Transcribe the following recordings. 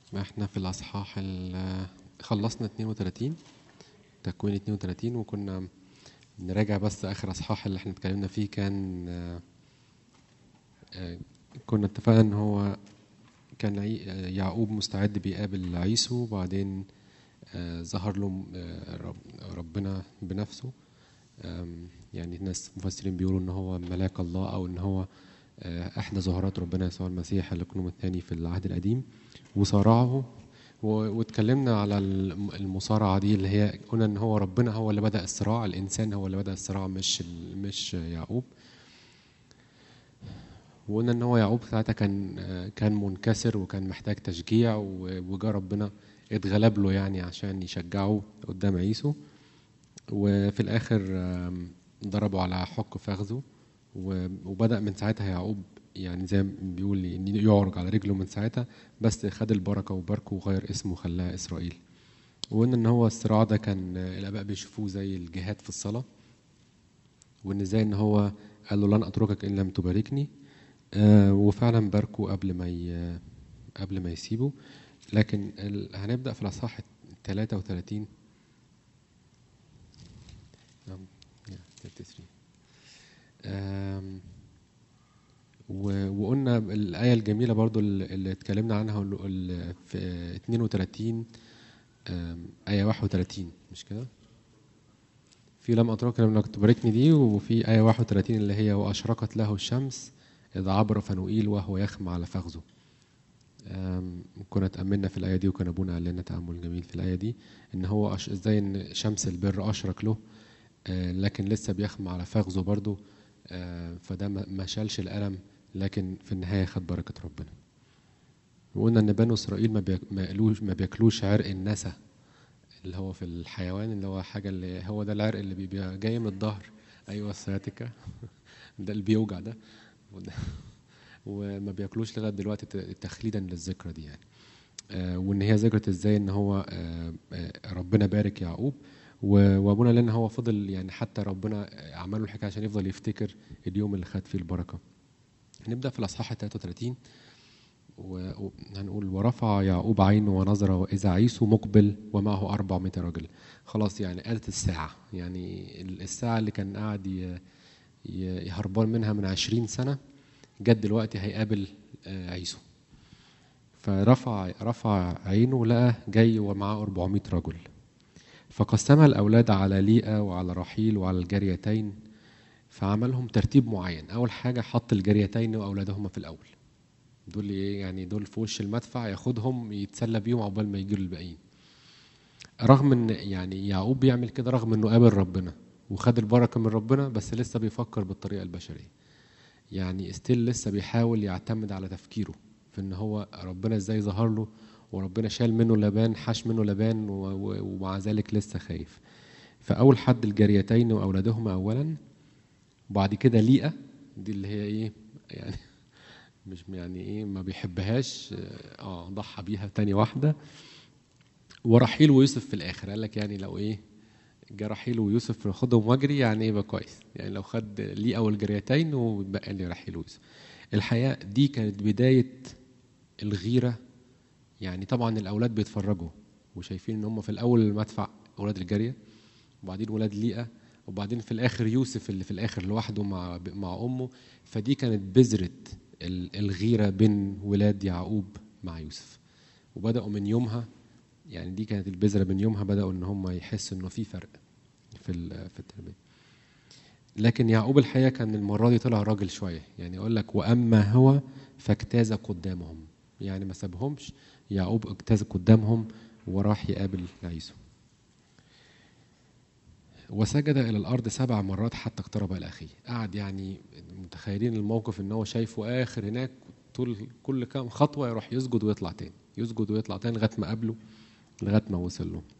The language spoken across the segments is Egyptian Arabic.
ما احنا في الأصحاح ال- خلصنا 32 تكوين 32 وكنا نراجع بس آخر أصحاح اللي احنا اتكلمنا فيه كان آه، آه، كنا اتفقنا إن هو كان عي- آه، يعقوب مستعد بيقابل عيسو وبعدين آه، ظهر له آه، رب- ربنا بنفسه آم، يعني ناس مفسرين بيقولوا ان هو ملاك الله او ان هو آه، احدى ظهورات ربنا يسوع المسيح اللقنوم الثاني في العهد القديم وصارعه و- واتكلمنا على الم- المصارعه دي اللي هي قلنا ان هو ربنا هو اللي بدا الصراع الانسان هو اللي بدا الصراع مش ال- مش يعقوب وقلنا ان هو يعقوب ساعتها كان آه، كان منكسر وكان محتاج تشجيع و- وجا ربنا اتغلب له يعني عشان يشجعه قدام عيسو وفي الاخر آم، ضربوا على حق فخذه و- وبدا من ساعتها يعقوب يعني زي ما بيقول إن يعرج على رجله من ساعتها بس خد البركه وباركه وغير اسمه وخلاها اسرائيل وقلنا ان هو الصراع ده كان آه، الاباء بيشوفوه زي الجهاد في الصلاه وان ازاي ان هو قال له لن اتركك ان لم تباركني آه، وفعلا باركه قبل ما ي... قبل ما يسيبه لكن ال... هنبدا في الاصحاح 33 نعم، yeah, 33. آم، و- وقلنا الآية الجميلة برضو اللي اللي اتكلمنا عنها ال- ال- في 32 آم، آية 31 مش كده؟ في لم أترك لم تباركني دي وفي آية 31 اللي هي وأشرقت له الشمس إذ عبر فنوئيل وهو يخم على فخذه آم، كنا تأملنا في الآية دي وكان أبونا قال لنا تأمل جميل في الآية دي إن هو أش... إزاي إن شمس البر أشرق له آه، لكن لسه بيخم على فخذه برضه آه، فده ما ما شالش الألم لكن في النهاية خد بركة ربنا وقلنا إن بنو إسرائيل ما بياك- ما ياكلوش ما بياكلوش عرق النسا اللي هو في الحيوان اللي هو حاجة اللي هو ده العرق اللي بيبقى جاي من الظهر أيوه السياتيكا ده اللي بيوجع ده وده وما بياكلوش لغايه دلوقتي ت- تخليدا للذكرى دي يعني آه، وان هي ذكرت ازاي ان هو آه، آه، ربنا بارك يعقوب و- وابونا لان هو فضل يعني حتى ربنا عمل له الحكايه عشان يفضل يفتكر اليوم اللي خد فيه البركه نبدا في الاصحاح 33 و- وهنقول ورفع يعقوب عينه ونظر واذا عيسو مقبل ومعه 400 رجل خلاص يعني قالت الساعه يعني ال- الساعه اللي كان قاعد ي- ي- يهربان منها من 20 سنه جت دلوقتي هيقابل آه، عيسو فرفع رفع عينه لقى جاي ومعاه 400 رجل فقسمها الأولاد على ليئة وعلى رحيل وعلى الجاريتين فعملهم ترتيب معين أول حاجة حط الجاريتين وأولادهما في الأول دول إيه يعني دول في وش المدفع ياخدهم يتسلى بيهم عقبال ما يجيوا الباقيين رغم ان يعني يعقوب بيعمل كده رغم انه قابل ربنا وخد البركه من ربنا بس لسه بيفكر بالطريقه البشريه يعني ستيل لسه بيحاول يعتمد على تفكيره في ان هو ربنا ازاي ظهر له وربنا شال منه لبان حاش منه لبان و- و- ومع ذلك لسه خايف فاول حد الجاريتين واولادهما اولا وبعد كده ليئه دي اللي هي ايه يعني مش يعني ايه ما بيحبهاش اه ضحى بيها تاني واحده ورحيل ويوسف في الاخر قال لك يعني لو ايه جه رحيل ويوسف خدهم واجري يعني يبقى كويس يعني لو خد ليه اول جريتين وبقى لي رحيل ويوسف الحقيقه دي كانت بدايه الغيره يعني طبعا الاولاد بيتفرجوا وشايفين ان هم في الاول المدفع اولاد الجاريه وبعدين ولاد ليئه وبعدين في الاخر يوسف اللي في الاخر لوحده مع مع امه فدي كانت بذره ال- الغيره بين ولاد يعقوب مع يوسف وبداوا من يومها يعني دي كانت البذره من يومها بداوا ان هم يحسوا انه في فرق في ال- في التربيه لكن يعقوب الحقيقه كان المره دي طلع راجل شويه يعني يقول لك واما هو فاجتاز قدامهم يعني ما سابهمش يعقوب اجتاز قدامهم وراح يقابل عيسو وسجد الى الارض سبع مرات حتى اقترب الى اخيه قعد يعني متخيلين الموقف ان هو شايفه اخر هناك طول كل كام خطوه يروح يسجد ويطلع تاني يسجد ويطلع تاني لغايه ما قابله لغايه ما وصل له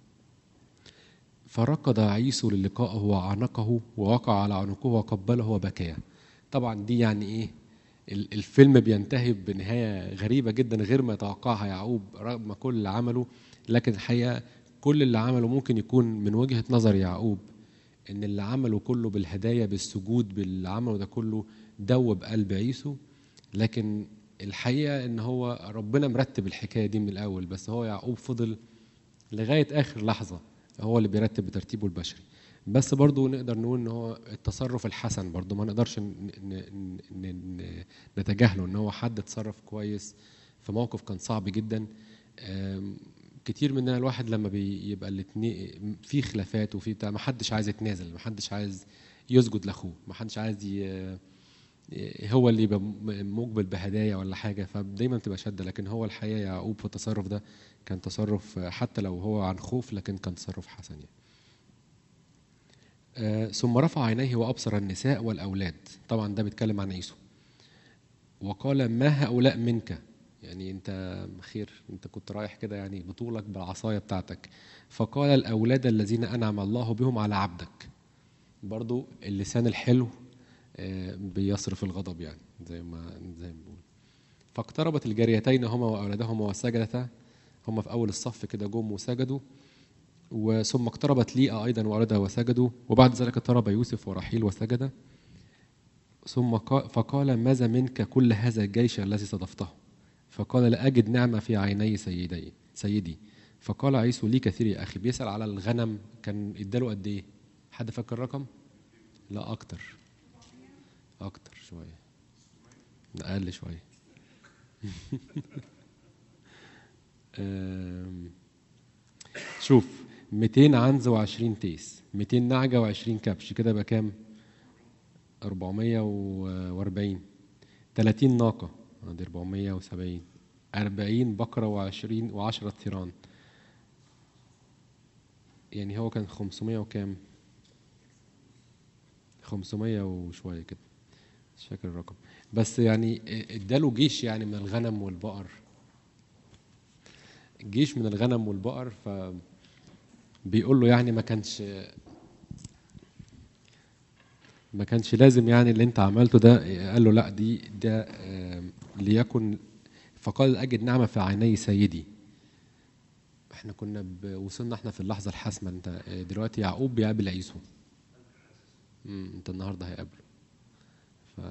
فركض عيسو للقائه وعانقه ووقع على عنقه وقبله وبكى طبعا دي يعني ايه ال- الفيلم بينتهي بنهايه غريبه جدا غير ما يتوقعها يعقوب رغم كل اللي عمله لكن الحقيقه كل اللي عمله ممكن يكون من وجهه نظر يعقوب ان اللي عمله كله بالهدايا بالسجود باللي عمله ده كله دوب قلب عيسو لكن الحقيقه ان هو ربنا مرتب الحكايه دي من الاول بس هو يعقوب فضل لغايه اخر لحظه هو اللي بيرتب بترتيبه البشري بس برضو نقدر نقول ان هو التصرف الحسن برضو ما نقدرش ن- ن- ن- ن- نتجاهله ان هو حد اتصرف كويس في موقف كان صعب جدا آم، كتير مننا الواحد لما بيبقى الاتنين في خلافات وفي بتاع ما حدش عايز يتنازل ما حدش عايز يسجد لاخوه ما حدش عايز ي- هو اللي يبقى م- مقبل بهدايا ولا حاجه فدايما بتبقى شده لكن هو الحقيقه يعقوب في التصرف ده كان تصرف حتى لو هو عن خوف لكن كان تصرف حسن يعني. آه، ثم رفع عينيه وابصر النساء والاولاد طبعا ده بيتكلم عن عيسو وقال ما هؤلاء منك يعني انت خير انت كنت رايح كده يعني بطولك بالعصايه بتاعتك فقال الاولاد الذين انعم الله بهم على عبدك برضو اللسان الحلو آه، بيصرف الغضب يعني زي ما زي ما بنقول فاقتربت الجاريتين هما واولادهما وسجدتا هما في اول الصف كده جم وسجدوا وثم اقتربت ليئة أيضا وأولادها وسجدوا وبعد ذلك اقترب يوسف ورحيل وسجد ثم قا- فقال ماذا منك كل هذا الجيش الذي صدفته فقال لا أجد نعمة في عيني سيدي سيدي فقال عيسو لي كثير يا أخي بيسأل على الغنم كان اداله قد إيه حد فاكر الرقم لا أكتر أكتر شوية أقل شوية أم، شوف 200 عنز و20 تيس 200 نعجة و20 كبش كده يبقى كام 440 30 ناقة ادي 470 40 بقرة و20 و10 ثيران يعني هو كان 500 وكام 500 وشوية كده مش فاكر الرقم بس يعني اداله جيش يعني من الغنم والبقر جيش من الغنم والبقر ف بيقول له يعني ما كانش ما كانش لازم يعني اللي انت عملته ده قال له لا دي ده آم، ليكن فقال اجد نعمه في عيني سيدي احنا كنا ب- وصلنا احنا في اللحظه الحاسمه انت آه، دلوقتي يعقوب بيقابل عيسو مم، انت النهارده هيقابله ف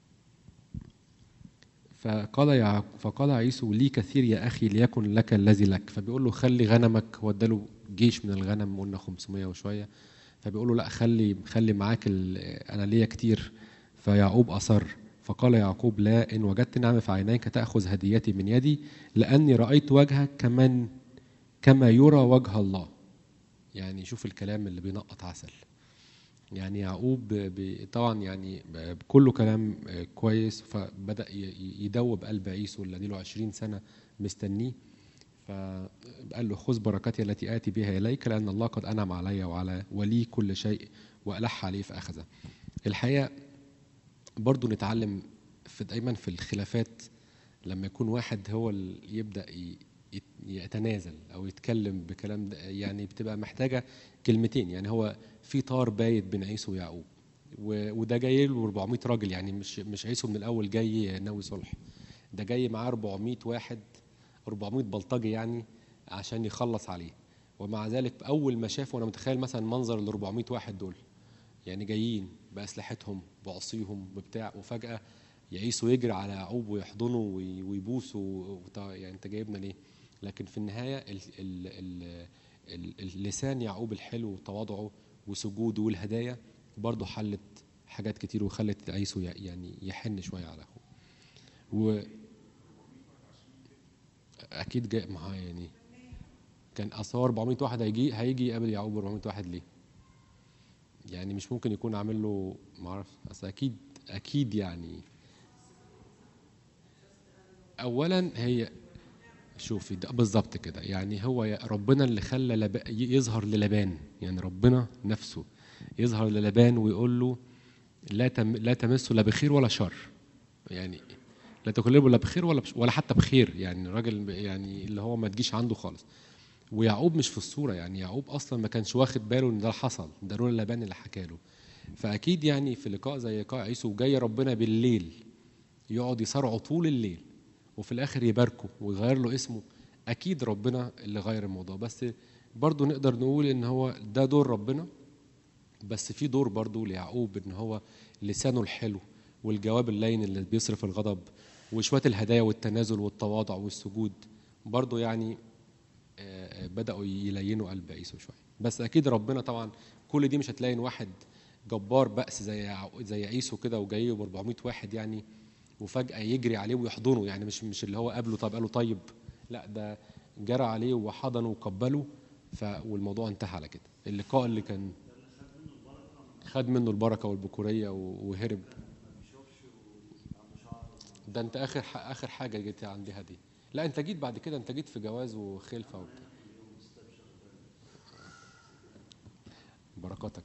فقال يع... فقال عيسو لي كثير يا اخي ليكن لك الذي لك فبيقول له خلي غنمك هو اداله جيش من الغنم قلنا 500 وشويه فبيقول له لا خلي خلي معاك ال... انا ليا كتير فيعقوب اصر فقال يعقوب لا ان وجدت نعمه في عينيك تاخذ هديتي من يدي لاني رايت وجهك كمن كما يرى وجه الله يعني شوف الكلام اللي بينقط عسل يعني يعقوب ب- طبعا يعني ب- كله كلام آه، كويس فبدا ي- ي- يدوب قلب عيسو اللي له 20 سنه مستنيه فقال له خذ بركتي التي اتي بها اليك لان الله قد انعم علي وعلى ولي كل شيء والح عليه فاخذه. الحقيقه برضو نتعلم في دايما في الخلافات لما يكون واحد هو اللي يبدا ي- يت- يتنازل او يتكلم بكلام ده يعني بتبقى محتاجه كلمتين يعني هو في طار بايت بين عيسو ويعقوب و- وده جاي له 400 راجل يعني مش مش عيسو من الاول جاي ناوي صلح ده جاي معاه 400 واحد 400 بلطجي يعني عشان يخلص عليه ومع ذلك اول ما شافه انا متخيل مثلا منظر ال 400 واحد دول يعني جايين باسلحتهم بعصيهم ببتاع وفجاه يعيسو يجري على يعقوب ويحضنه وي- ويبوسه وط- يعني انت جايبنا ليه؟ لكن في النهايه ال ال ال ال اللسان يعقوب الحلو وتواضعه وسجوده والهدايا برضه حلت حاجات كتير وخلت عيسو ي- يعني يحن شويه على اخوه. و اكيد جاي معاه يعني كان اصل هو 400 واحد هيجي هيجي يقابل يعقوب 400 واحد ليه؟ يعني مش ممكن يكون عامل له ما اعرفش اصل اكيد اكيد يعني اولا هي شوفي ده بالظبط كده يعني هو يا- ربنا اللي خلى لب... ي- يظهر للبان يعني ربنا نفسه يظهر للبان ويقول له لا تم... لا تمسه لا بخير ولا شر يعني لا تكلمه لا بخير ولا بش... ولا حتى بخير يعني الراجل يعني اللي هو ما تجيش عنده خالص ويعقوب مش في الصوره يعني يعقوب اصلا ما كانش واخد باله ان ده حصل ده لولا لبان اللي حكى له فاكيد يعني في لقاء زي لقاء عيسو جاي ربنا بالليل يقعد يصارعه طول الليل وفي الاخر يباركه ويغير له اسمه اكيد ربنا اللي غير الموضوع بس برضه نقدر نقول ان هو ده دور ربنا بس في دور برضه ليعقوب ان هو لسانه الحلو والجواب اللين اللي بيصرف الغضب وشويه الهدايا والتنازل والتواضع والسجود برضو يعني آه، آه، بداوا يلينوا قلب عيسو شويه بس اكيد ربنا طبعا كل دي مش هتلاقي إن واحد جبار بأس زي يع- زي عيسو كده وجاي ب 400 واحد يعني وفجأة يجري عليه ويحضنه يعني مش مش اللي هو قابله طب قاله طيب لا ده جرى عليه وحضنه وقبله ف والموضوع انتهى على كده اللقاء اللي كان خد منه البركة والبكورية و- وهرب ده انت اخر ح- اخر حاجة جيت عندها دي لا انت جيت بعد كده انت جيت في جواز وخلفة وبتاع بركاتك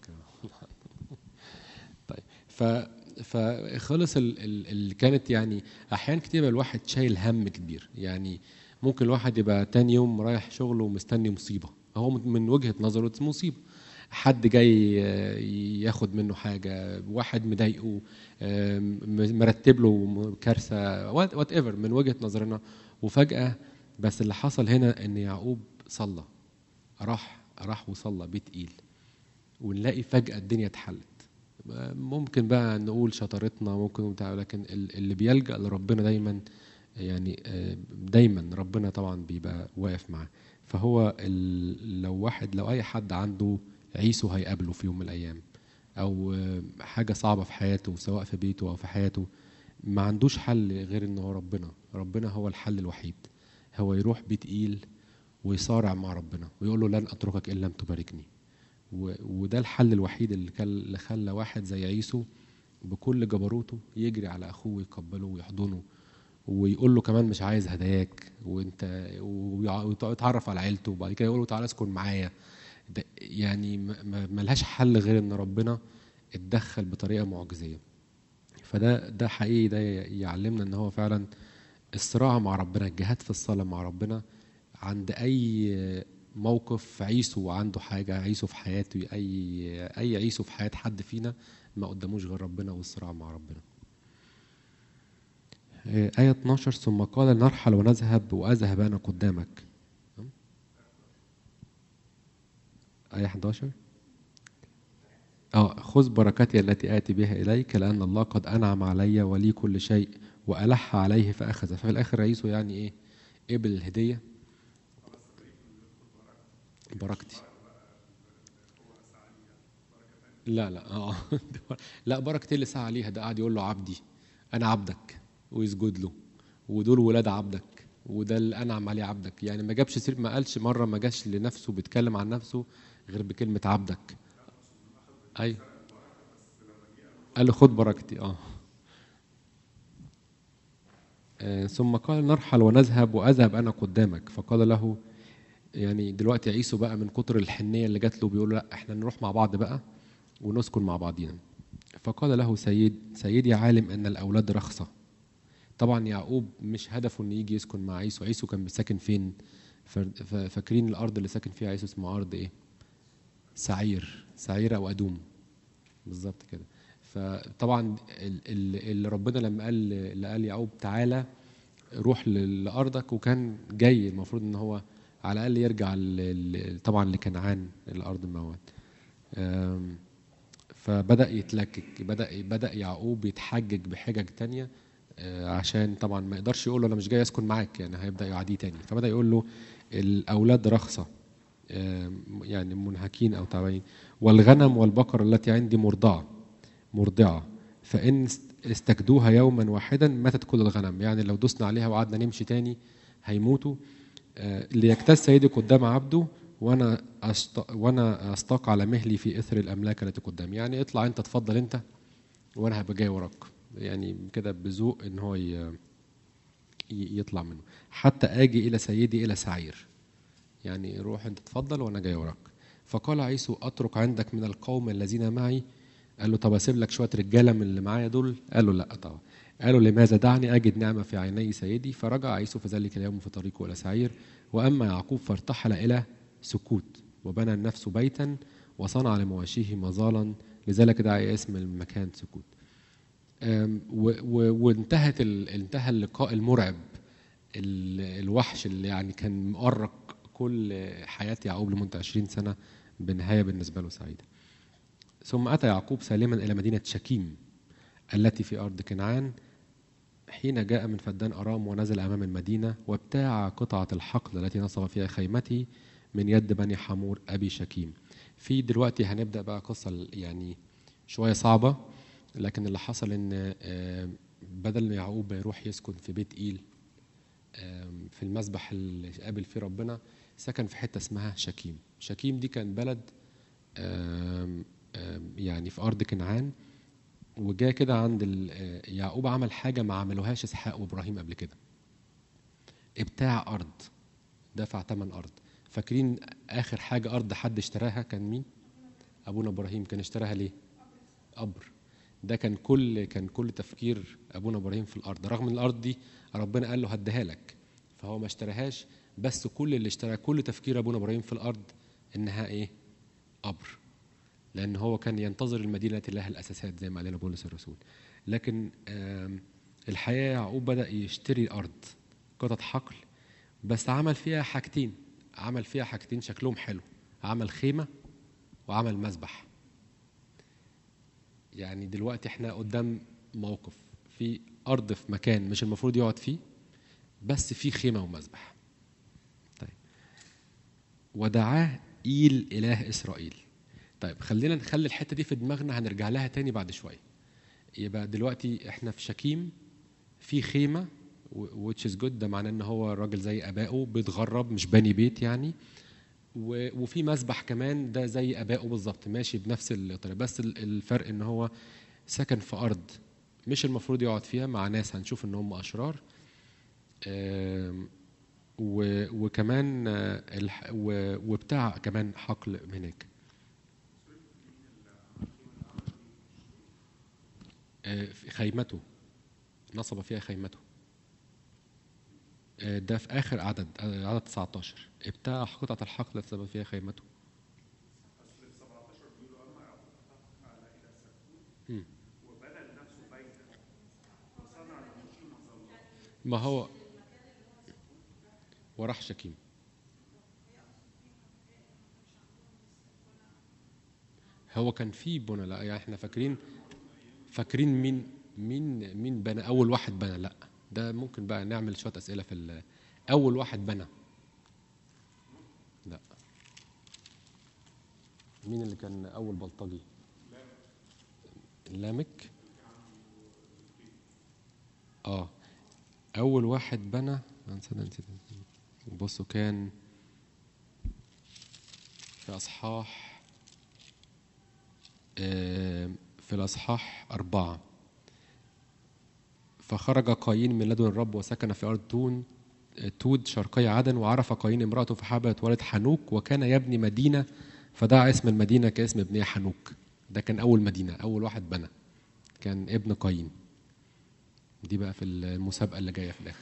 طيب ف فخلص ال- ال- اللي كانت يعني احيانا كتير يبقى الواحد شايل هم كبير يعني ممكن الواحد يبقى تاني يوم رايح شغله ومستني مصيبه هو من من وجهه نظره دي مصيبه حد جاي آه، ياخد منه حاجه واحد مضايقه آه، م- مرتب له كارثه وات ايفر من وجهه نظرنا وفجاه بس اللي حصل هنا ان يعقوب صلى راح راح وصلى بيه تقيل ونلاقي فجأة الدنيا اتحلت ممكن بقى نقول شطارتنا ممكن بتاع لكن ال- اللي بيلجأ لربنا دايما يعني آه، دايما ربنا طبعا بيبقى واقف معاه فهو ال- لو واحد لو اي حد عنده عيسو هيقابله في يوم من الايام او آه، حاجه صعبه في حياته سواء في بيته او في حياته ما عندوش حل غير ان هو ربنا ربنا هو الحل الوحيد هو يروح بيه تقيل ويصارع مع ربنا ويقول له لن اتركك ان لم تباركني و- وده الحل الوحيد اللي كان اللي خلى واحد زي عيسو بكل جبروته يجري على اخوه ويقبله ويحضنه ويقول له كمان مش عايز هداياك وانت ويع- ويتعرف على عيلته وبعد كده يقول له تعالى اسكن معايا ده يعني ما- ما- ملهاش حل غير ان ربنا اتدخل بطريقه معجزيه فده ده حقيقي ده يعلمنا ان هو فعلا الصراع مع ربنا الجهاد في الصلاه مع ربنا عند اي موقف عيسو عنده حاجه عيسو في حياته اي اي عيسو في حياه حد فينا ما قداموش غير ربنا والصراع مع ربنا آية 12 ثم قال نرحل ونذهب وأذهب أنا قدامك آية 11 اه خذ بركتي التي آتي بها إليك لأن الله قد أنعم علي ولي كل شيء وألح عليه فأخذ ففي الآخر عيسو يعني إيه قبل الهدية بركتي لا لا اه لا بركتي اللي سعى عليها ده قاعد يقول له عبدي انا عبدك ويسجد له ودول ولاد عبدك وده اللي انعم عليه عبدك يعني ما جابش سير ما قالش مره ما جاش لنفسه بيتكلم عن نفسه غير بكلمه عبدك اي قال له خد بركتي اه آه، ثم قال نرحل ونذهب واذهب انا قدامك فقال له يعني دلوقتي عيسو بقى من كتر الحنيه اللي جات له بيقول له لا احنا نروح مع بعض بقى ونسكن مع بعضينا فقال له سيد سيدي عالم ان الاولاد رخصه طبعا يعقوب مش هدفه ان يجي يسكن مع عيسو عيسو كان ساكن فين ف- ف- فاكرين الارض اللي ساكن فيها عيسو اسمها ارض ايه سعير سعير او ادوم بالظبط كده فطبعا ال- ال- اللي ربنا لما قال اللي قال يعقوب تعالى روح ل- لارضك وكان جاي المفروض ان هو على الاقل يرجع ل- ل- طبعا لكنعان الارض الموعد أم، فبدا يتلكك بدا بدا يعقوب يتحجج بحجج تانية آه، عشان طبعا ما يقدرش يقول له انا مش جاي اسكن معاك يعني هيبدا يعاديه تاني فبدا يقول له الاولاد رخصه آم، يعني منهكين او تعبانين والغنم والبقر التي عندي مرضعه مرضعه فان است- استجدوها يوما واحدا ماتت كل الغنم يعني لو دوسنا عليها وقعدنا نمشي تاني هيموتوا آه، ليجتاز سيدي قدام عبده وانا أشت... وانا استاق على مهلي في اثر الاملاك التي قدامي يعني اطلع انت اتفضل انت وانا هبقى جاي وراك يعني كده بذوق ان هو ي... ي- يطلع منه حتى اجي الى سيدي الى سعير يعني روح انت اتفضل وانا جاي وراك فقال عيسو اترك عندك من القوم الذين معي قال له طب اسيب لك شويه رجاله من اللي معايا دول قال له لا طبعا قالوا لماذا دعني اجد نعمه في عيني سيدي فرجع عيسو في ذلك اليوم في طريقه الى سعير واما يعقوب فارتحل الى سكوت وبنى لنفسه بيتا وصنع لمواشيه مظالا لذلك دعا اسم المكان سكوت أم، و- و- وانتهت ال- انتهى اللقاء المرعب ال- الوحش اللي يعني كان مؤرق كل حياة يعقوب لمدة 20 سنة بنهاية بالنسبة له سعيدة ثم أتى يعقوب سالما إلى مدينة شكيم التي في أرض كنعان حين جاء من فدان أرام ونزل أمام المدينة وابتاع قطعة الحقل التي نصب فيها خيمته من يد بني حمور أبي شكيم في دلوقتي هنبدأ بقى قصة يعني شوية صعبة لكن اللي حصل إن آه، بدل ما يعقوب يروح يسكن في بيت إيل آم، في المسبح اللي قابل فيه ربنا سكن في حتة اسمها شكيم شكيم دي كان بلد آم، آم، يعني في أرض كنعان وجاء كده عند ال- آه، يعقوب عمل حاجة ما عملوهاش إسحاق وإبراهيم قبل كده ابتاع أرض دفع ثمن أرض فاكرين آخر حاجة أرض حد اشتراها كان مين؟ أبونا إبراهيم كان اشتراها ليه؟ قبر ده كان كل كان كل تفكير ابونا ابراهيم في الارض رغم ان الارض دي ربنا قال له هديها لك فهو ما اشتراهاش بس كل اللي اشترى كل تفكير ابونا ابراهيم في الارض انها ايه قبر لان هو كان ينتظر المدينه التي لها الاساسات زي ما قال لنا بولس الرسول لكن آم، الحقيقه يعقوب بدا يشتري ارض قطعه حقل بس عمل فيها حاجتين عمل فيها حاجتين شكلهم حلو عمل خيمه وعمل مسبح يعني دلوقتي احنا قدام موقف في ارض في مكان مش المفروض يقعد فيه بس في خيمه ومذبح طيب ودعاه ايل اله اسرائيل طيب خلينا نخلي الحته دي في دماغنا هنرجع لها تاني بعد شويه يبقى دلوقتي احنا في شكيم في خيمه which is good ده معناه ان هو راجل زي ابائه بيتغرب مش باني بيت يعني و- وفي مسبح كمان ده زي ابائه بالظبط ماشي بنفس الطريقه بس ال- الفرق ان هو سكن في ارض مش المفروض يقعد فيها مع ناس هنشوف ان هم اشرار آم، و- وكمان آه، الح- و- وبتاع كمان حقل هناك آه، في خيمته نصب فيها خيمته آه، ده في اخر عدد آه، عدد 19 ابتاع قطعه الحقل التي نصب فيها خيمته مم. ما هو وراح شكيم هو كان في بنى لا يعني احنا فاكرين فاكرين مين مين مين بنى اول واحد بنى لا ده ممكن بقى نعمل شويه اسئله في ال- اول واحد بنى لا مين اللي كان اول بلطجي لامك اه اول واحد بنى أنا نسيت نسيت بصوا كان في اصحاح آه، في الاصحاح اربعه فخرج قايين من لدن الرب وسكن في ارض تون تود شرقي عدن وعرف قايين امراته فحبلت ولد حنوك وكان يبني مدينه فدعا اسم المدينه كاسم ابنها حنوك ده كان اول مدينه اول واحد بنى كان ابن قايين دي بقى في المسابقه اللي جايه في الاخر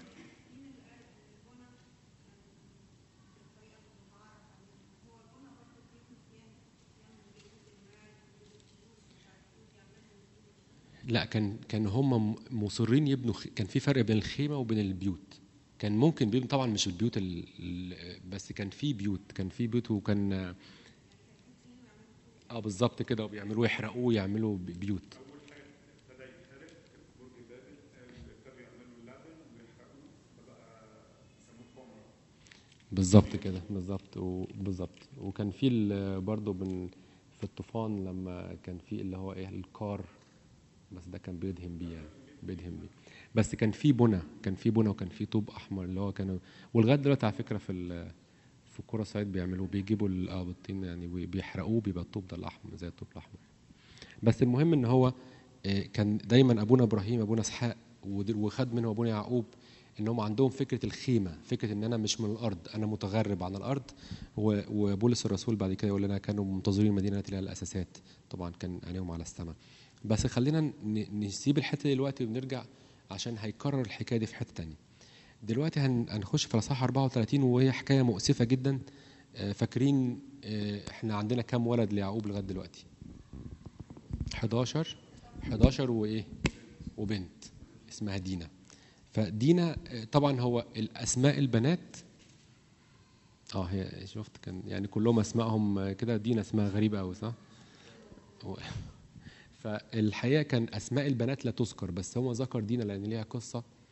لا كان كان هم مصرين يبنوا خ- كان في فرق بين الخيمه وبين البيوت كان ممكن بيبنوا طبعا مش البيوت ال... ال- بس كان في بيوت كان في بيوت وكان اه بالظبط كده وبيعملوه يحرقوه يعملوا ب- بيوت بالظبط كده بالظبط وبالظبط وكان في ال- برضه من في الطوفان لما كان في اللي هو ايه الكار بس ده كان بيدهم بيه يعني بيدهم بيه بس كان في بنى كان في بنى وكان في طوب احمر اللي هو كانوا ولغايه دلوقتي على فكره في ال- في الكرة الصعيد بيعملوه بيجيبوا ال- اه بالطين يعني وبيحرقوه بيبقى الطوب ده الاحمر زي الطوب الاحمر بس المهم ان هو آه، كان دايما ابونا ابراهيم ابونا اسحاق ود- وخد منه ابونا يعقوب ان هم عندهم فكره الخيمه فكره ان انا مش من الارض انا متغرب عن الارض و- وبولس الرسول بعد كده يقول لنا كانوا منتظرين المدينه التي لها الاساسات طبعا كان عينيهم على السماء بس خلينا ن- نسيب الحته دي دلوقتي ونرجع عشان هيكرر الحكايه دي في حته تانية دلوقتي هن- هنخش في الاصحاح 34 وهي حكايه مؤسفه جدا آه، فاكرين آه، احنا عندنا كام ولد ليعقوب لغايه دلوقتي 11 11 وايه وبنت اسمها دينا فدينا آه، طبعا هو الاسماء البنات اه هي شفت كان يعني كلهم اسمائهم آه، كده دينا اسمها غريبه قوي صح و- فالحقيقه كان اسماء البنات لا تذكر بس هو ذكر دينا لان ليها قصه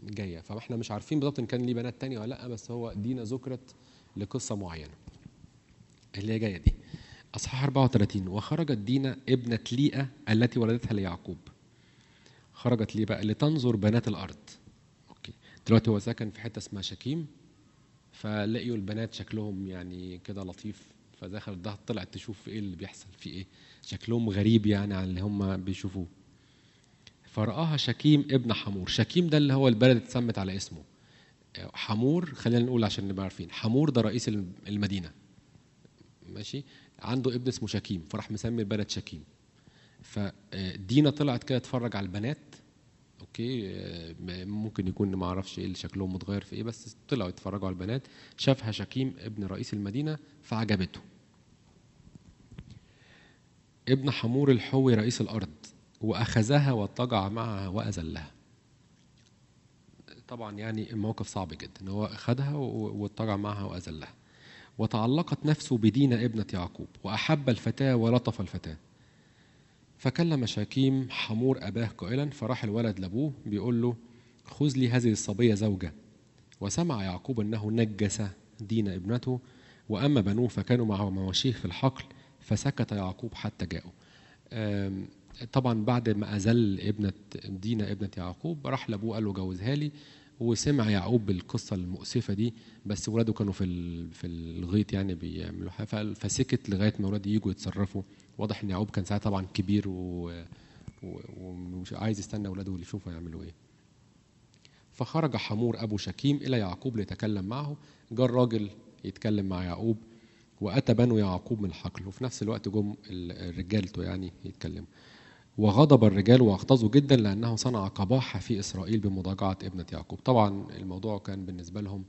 جايه فاحنا مش عارفين بالظبط ان كان ليه بنات تانية ولا لا بس هو دينا ذكرت لقصه معينه اللي هي جايه دي اصحاح 34 وخرجت دينا ابنه ليئه التي ولدتها ليعقوب خرجت ليه بقى لتنظر بنات الارض اوكي دلوقتي هو ساكن في حته اسمها شكيم فلقيوا البنات شكلهم يعني كده لطيف فدخلت ده طلعت تشوف ايه اللي بيحصل في ايه شكلهم غريب يعني عن اللي هم بيشوفوه فرآها شكيم ابن حمور شكيم ده اللي هو البلد اتسمت على اسمه حمور خلينا نقول عشان نبقى عارفين حمور ده رئيس المدينه ماشي عنده ابن اسمه شكيم فراح مسمي البلد شكيم فدينا طلعت كده تتفرج على البنات اوكي ممكن يكون ما اعرفش ايه اللي شكلهم متغير في ايه بس طلعوا يتفرجوا على البنات شافها شكيم ابن رئيس المدينه فعجبته ابن حمور الحوي رئيس الارض واخذها واضطجع معها واذلها طبعا يعني الموقف صعب جدا هو اخذها واضطجع معها واذلها وتعلقت نفسه بدينا ابنة يعقوب وأحب الفتاة ولطف الفتاة فكلم شكيم حمور أباه قائلا فراح الولد لأبوه بيقول له خذ لي هذه الصبية زوجة وسمع يعقوب أنه نجس دينا ابنته وأما بنوه فكانوا مع مواشيه في الحقل فسكت يعقوب حتى جاءوا طبعا بعد ما أزل ابنة دينا ابنة يعقوب راح لأبوه قال له جوزها لي وسمع يعقوب بالقصة المؤسفة دي بس ولاده كانوا في في الغيط يعني بيعملوا حاجة فسكت لغاية ما ولاده يجوا يتصرفوا واضح إن يعقوب كان ساعتها طبعا كبير و... ومش عايز يستنى ولاده اللي يشوفوا يعملوا إيه فخرج حمور أبو شكيم إلى يعقوب ليتكلم معه جاء الراجل يتكلم مع يعقوب وأتى بنو يعقوب من الحقل وفي نفس الوقت جم رجالته يعني يتكلموا وغضب الرجال واغتاظوا جدا لانه صنع قباحه في اسرائيل بمضاجعه ابنه يعقوب طبعا الموضوع كان بالنسبه لهم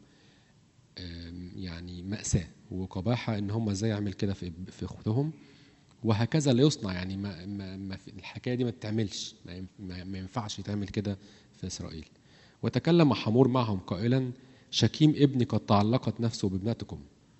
يعني ماساه وقباحه ان هم ازاي يعمل كده في في اختهم وهكذا لا يصنع يعني ما, ما, ما الحكايه دي ما تتعملش ما ينفعش يتعمل كده في اسرائيل وتكلم حمور معهم قائلا شكيم ابني قد تعلقت نفسه بابنتكم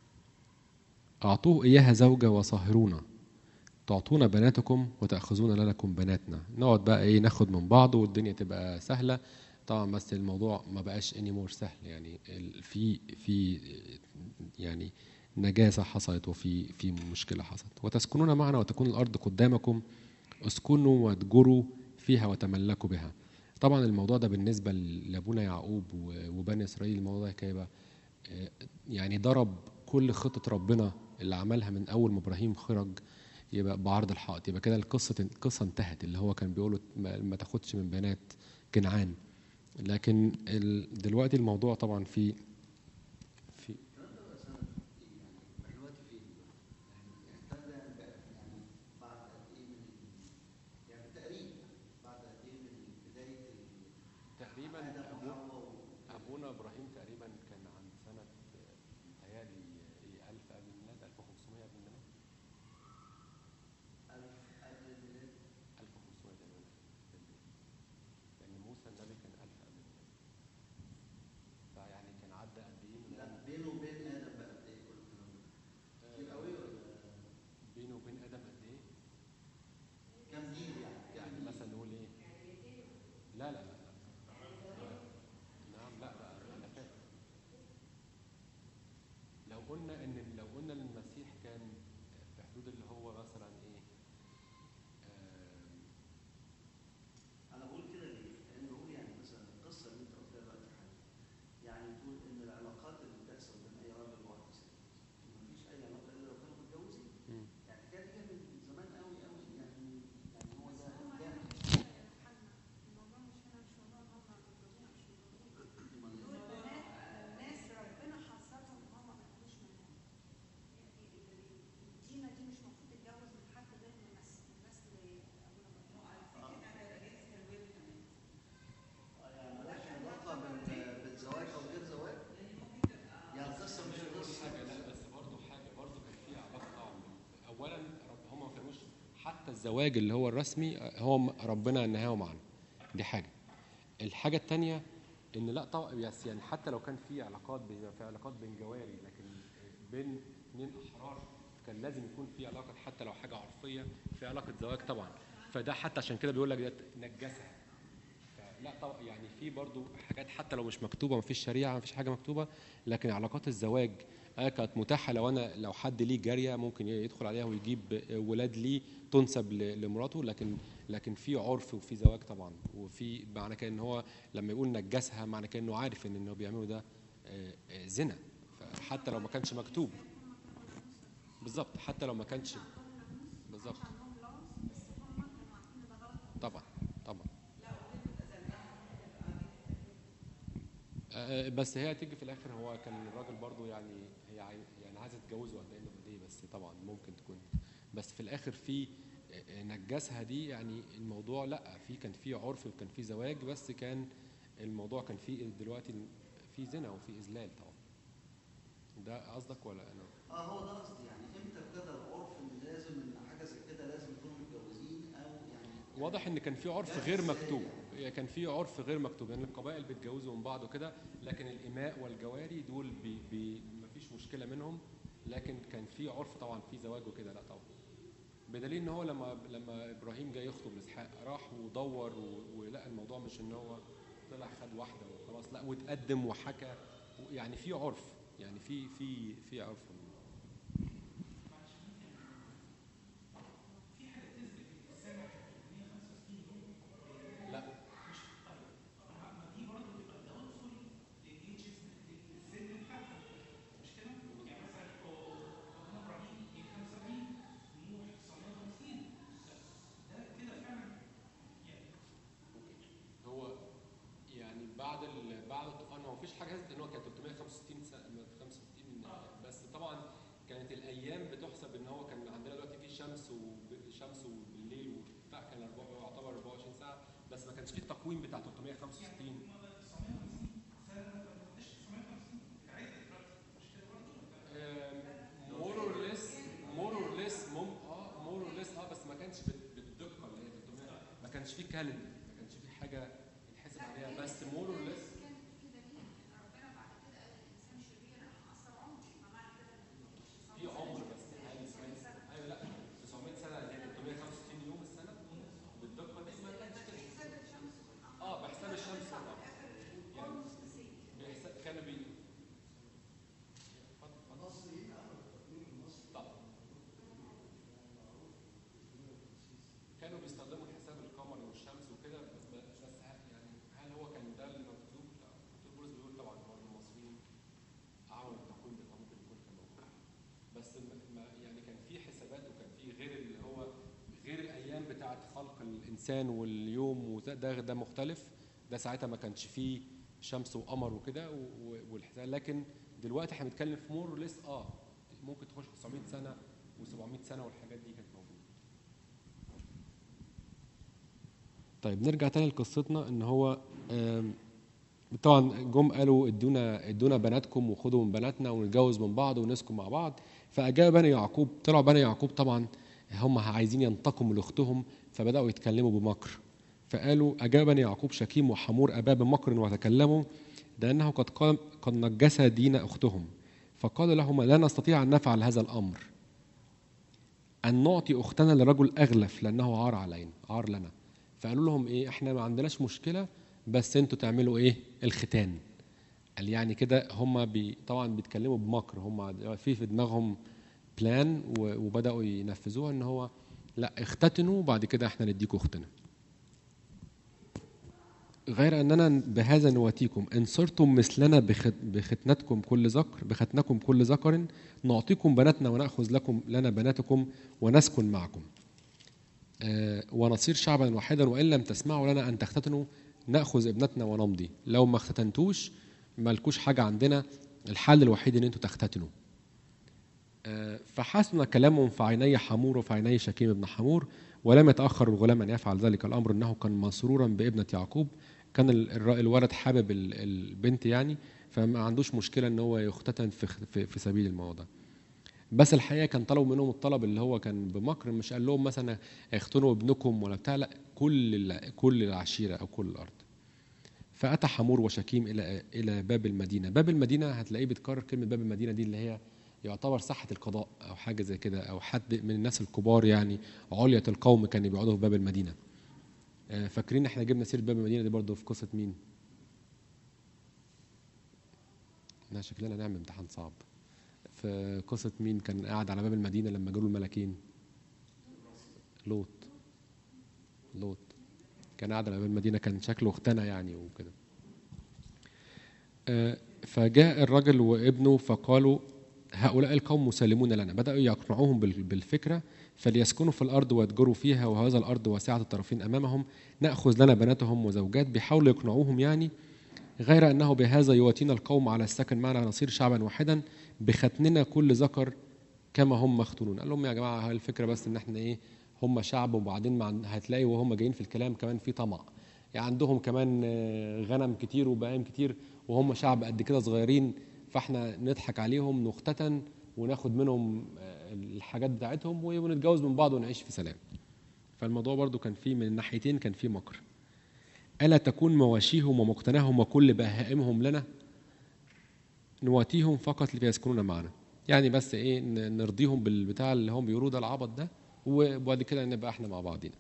اعطوه اياها زوجه وصاهرونا تعطونا بناتكم وتأخذون لكم بناتنا نقعد بقى ايه ناخد من بعض والدنيا تبقى سهلة طبعا بس الموضوع ما بقاش اني مور سهل يعني في في يعني نجاسة حصلت وفي في مشكلة حصلت وتسكنون معنا وتكون الأرض قدامكم اسكنوا واتجروا فيها وتملكوا بها طبعا الموضوع ده بالنسبة لأبونا يعقوب وبني إسرائيل الموضوع ده هيبقى يعني ضرب كل خطة ربنا اللي عملها من أول ما إبراهيم خرج يبقى بعرض الحائط يبقى كده القصه القصه انتهت اللي هو كان بيقوله ما تاخدش من بنات كنعان لكن دلوقتي الموضوع طبعا في في تقريبا ابونا ابراهيم تقريبا كان عن سنه متهيألي 1000 قبل الميلاد 1500 قبل الميلاد 1500 تقريبا لأن موسى النبي كان 1000 قبل الميلاد فيعني كان عدى قد إيه من لا بينه وبين ادم بقى قد ايه كل الكلام ده؟ كتير قوي ولا بينه وبين آدم قد إيه؟ كام جيل يعني؟ كام يعني جيل؟ مثلا نقول إيه؟ لا لا لا لا نعم لا بقى أنا فاكر لو قلنا إن لو قلنا إن المسيح كان في حدود اللي هو مثلا إيه؟ آم، انا بقول كده ليه؟ لان بقول يعني مثلا القصه اللي انت قلتها دلوقتي حاجه يعني تقول ان العلاقات اللي بتحصل بين اي راجل وواحده ست مفيش اي علاقه الا لو كانوا متجوزين مم. يعني الحكايه دي كانت من زمان قوي قوي يعني يعني هو ده ده ناس ربنا حصلهم ان هم ما ياخدوش منهم دينا دي مش المفروض تتجوز من حد غير من نسل من نسل ابونا آه، يعني مالهاش علاقه بال- بالزواج او غير زواج يعني القصه مش قصه حاجه لا بس برضه حاجه برضه كان في علاقه طبعا اولا رب هم ما كانوش حتى الزواج اللي هو الرسمي هو م- ربنا نهاه معنا دي حاجه الحاجه الثانيه ان لا طبعا يس يعني حتى لو كان في علاقات بيبقى في علاقات بين جواري لكن بين اثنين احرار كان لازم يكون في علاقه حتى لو حاجه عرفيه في علاقه زواج طبعا فده حتى عشان كده بيقول لك ده نجسها لا طبعا يعني في برضو حاجات حتى لو مش مكتوبه ما فيش شريعه ما فيش حاجه مكتوبه لكن علاقات الزواج آه كانت متاحه لو انا لو حد ليه جاريه ممكن يدخل عليها ويجيب ولاد ليه تنسب ل- لمراته لكن لكن في عرف وفي زواج طبعا وفي معنى كده ان هو لما يقول نجسها معنى كده انه عارف ان انه بيعملوا ده آه، آه، زنا فحتى لو ما كانش مكتوب بالظبط حتى لو ما كانش بالظبط عندهم لونز بس هم كانوا عارفين ان ده غلط طبعا طبعا آه، بس هي تيجي في الاخر هو كان الراجل برضو يعني هي عاي- يعني عايزه تتجوزه قد ايه قد ايه بس طبعا ممكن تكون بس في الاخر في آه، نجسها دي يعني الموضوع لا في كان في عرف وكان في زواج بس كان الموضوع كان في دلوقتي في زنا وفي اذلال طبعا ده قصدك ولا انا اه هو ده قصدي يعني امتى ابتدى العرف ان لازم ان حاجه زي كده لازم يكونوا متجوزين او يعني واضح ان كان في عرف غير مكتوب يعني كان في عرف غير مكتوب يعني القبائل بيتجوزوا من بعض وكده لكن الاماء والجواري دول بي بي مفيش مشكله منهم لكن كان في عرف طبعا في زواج وكده لا طبعا بدليل ان هو لما لما ابراهيم جاي يخطب لاسحاق راح ودور و- ولقى الموضوع مش ان هو طلع خد واحده وخلاص لا واتقدم وحكى يعني في عرف يعني في في في عرف لا هو يعني بعد ال... بعد الطوفان هو مفيش حاجه هزت ان هو كان 365 سنه 65 بس طبعا كانت الايام بتحسب ان هو كان عندنا دلوقتي في شمس وشمس وبالليل وبتاع كان أربعة- يعتبر 24 ساعه بس ما كانش في التقويم بتاع 365 مور اور ليس مور اور ليس مم اه مور اور ليس اه بس ما كانش بال- بالدقه اللي هي 300 ما كانش في كالندر ما كانش في حاجه يتحسب عليها بس مور اور ليس كان في دليل ان ربنا بعد كده قال الانسان شرير انا هقصر عمري فمعنى كده ان في عمر بس ايوه ايوه لا 900 سنه زي 365 يوم السنه بالدقه دي ما كانش كده حساب الشمس والقمر اه بحساب الشمس في طبعا الاخر الكون مستسيغ بحساب كانوا بي اتفضل اتفضل المصريين عملوا التقويم المصري طبعا كانوا بيستخدموا الحساب القمري والشمس وكده بس بس ه- يعني هل هو كان ده اللي مكتوب؟ لا دكتور بولس بيقول طبعا هو المصريين عملوا التقويم ده ممكن يكون كان موجود بس ما- ما يعني كان في حسابات وكان في غير اللي هو غير الايام بتاعه خلق الانسان واليوم وده ده, ده مختلف ده ساعتها ما كانش فيه شمس وقمر وكده و- و- والحساب لكن دلوقتي احنا بنتكلم في مور ليس اه ممكن تخش 900 سنه و700 سنه والحاجات دي كانت موجوده طيب نرجع تاني لقصتنا ان هو آم، طبعا جم قالوا ادونا ادونا بناتكم وخدوا من بناتنا ونتجوز من بعض ونسكن مع بعض فاجاب بني يعقوب طلعوا بني يعقوب طبعا هم عايزين ينتقموا لاختهم فبداوا يتكلموا بمكر فقالوا اجاب بني يعقوب شكيم وحمور اباه بمكر وتكلموا لانه قد قال قد نجس دين اختهم فقال لهما لا نستطيع ان نفعل هذا الامر ان نعطي اختنا لرجل اغلف لانه عار علينا عار لنا فقالوا لهم ايه احنا ما عندناش مشكله بس انتوا تعملوا ايه الختان قال يعني كده هم بي طبعا بيتكلموا بمكر هم في في دماغهم بلان و- وبداوا ينفذوها ان هو لا اختتنوا وبعد كده احنا نديكوا اختنا غير اننا بهذا نواتيكم ان صرتم مثلنا بخت بختنتكم كل ذكر بختنكم كل ذكر نعطيكم بناتنا وناخذ لكم لنا بناتكم ونسكن معكم آه، ونصير شعبا واحدا وان لم تسمعوا لنا ان تختتنوا ناخذ ابنتنا ونمضي لو ما اختتنتوش مالكوش حاجه عندنا الحل الوحيد ان انتوا تختتنوا آه، فحسن كلامهم في عيني حمور وفي عيني شكيم بن حمور ولم يتاخر الغلام ان يفعل ذلك الامر انه كان مسرورا بابنه يعقوب كان ال- الر- الولد حابب ال- البنت يعني فما عندوش مشكله ان هو يختتن في في, في سبيل الموضوع بس الحقيقه كان طلبوا منهم الطلب اللي هو كان بمكر مش قال لهم مثلا اختنوا ابنكم ولا بتاع لا كل ال- كل العشيره او كل الارض فاتى حمور وشكيم الى الى باب المدينه باب المدينه هتلاقيه بيتكرر كلمه باب المدينه دي اللي هي يعتبر ساحه القضاء او حاجه زي كده او حد من الناس الكبار يعني علية القوم كانوا بيقعدوا في باب المدينه آه، فاكرين احنا جبنا سيره باب المدينه دي برضو في قصه مين لا شكلنا نعمل امتحان صعب في قصه مين كان قاعد على باب المدينه لما جاله الملاكين لوط لوط كان قاعد على باب المدينه كان شكله اختنى يعني وكده آه، فجاء الرجل وابنه فقالوا هؤلاء القوم مسلمون لنا بدأوا يقنعوهم بال- بالفكرة فليسكنوا في الأرض ويتجروا فيها وهذا الأرض واسعة الطرفين أمامهم نأخذ لنا بناتهم وزوجات بيحاولوا يقنعوهم يعني غير أنه بهذا يواتينا القوم على السكن معنا نصير شعبا واحدا بختننا كل ذكر كما هم مختونون قال لهم يا جماعة هاي الفكرة بس إن إحنا إيه هم شعب وبعدين مع هتلاقي وهم جايين في الكلام كمان في طمع يعني عندهم كمان آه، غنم كتير وبهائم كتير وهم شعب قد كده صغيرين فاحنا نضحك عليهم نختتن وناخد منهم آه، الحاجات بتاعتهم ونتجوز من بعض ونعيش في سلام فالموضوع برضو كان فيه من الناحيتين كان فيه مكر ألا تكون مواشيهم ومقتناهم وكل بهائمهم لنا نواتيهم فقط ليسكنون معنا يعني بس ايه ن- نرضيهم بالبتاع اللي هم بيقولوه ده العبط ده وبعد كده نبقى احنا مع بعضنا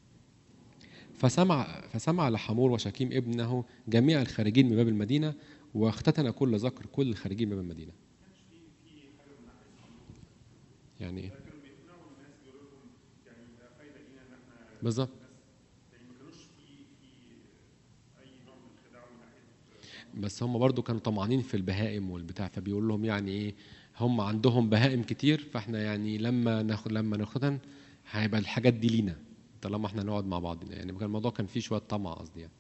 فسمع فسمع لحمور وشكيم ابنه جميع الخارجين من باب المدينه واختتن كل ذكر كل الخارجين من باب المدينه يعني ايه كانوا بيقنعوا الناس بيقولوا لهم يعني ده فايده لينا ان احنا بالظبط يعني ما كانوش في في اي نوع من الخداع من ناحيه بس هم برضو كانوا طمعانين في البهائم والبتاع فبيقول لهم يعني ايه هم عندهم بهائم كتير فاحنا يعني لما ناخد لما نختن هيبقى الحاجات دي لينا طالما احنا نقعد مع بعضنا يعني كان الموضوع كان فيه شويه طمع قصدي يعني.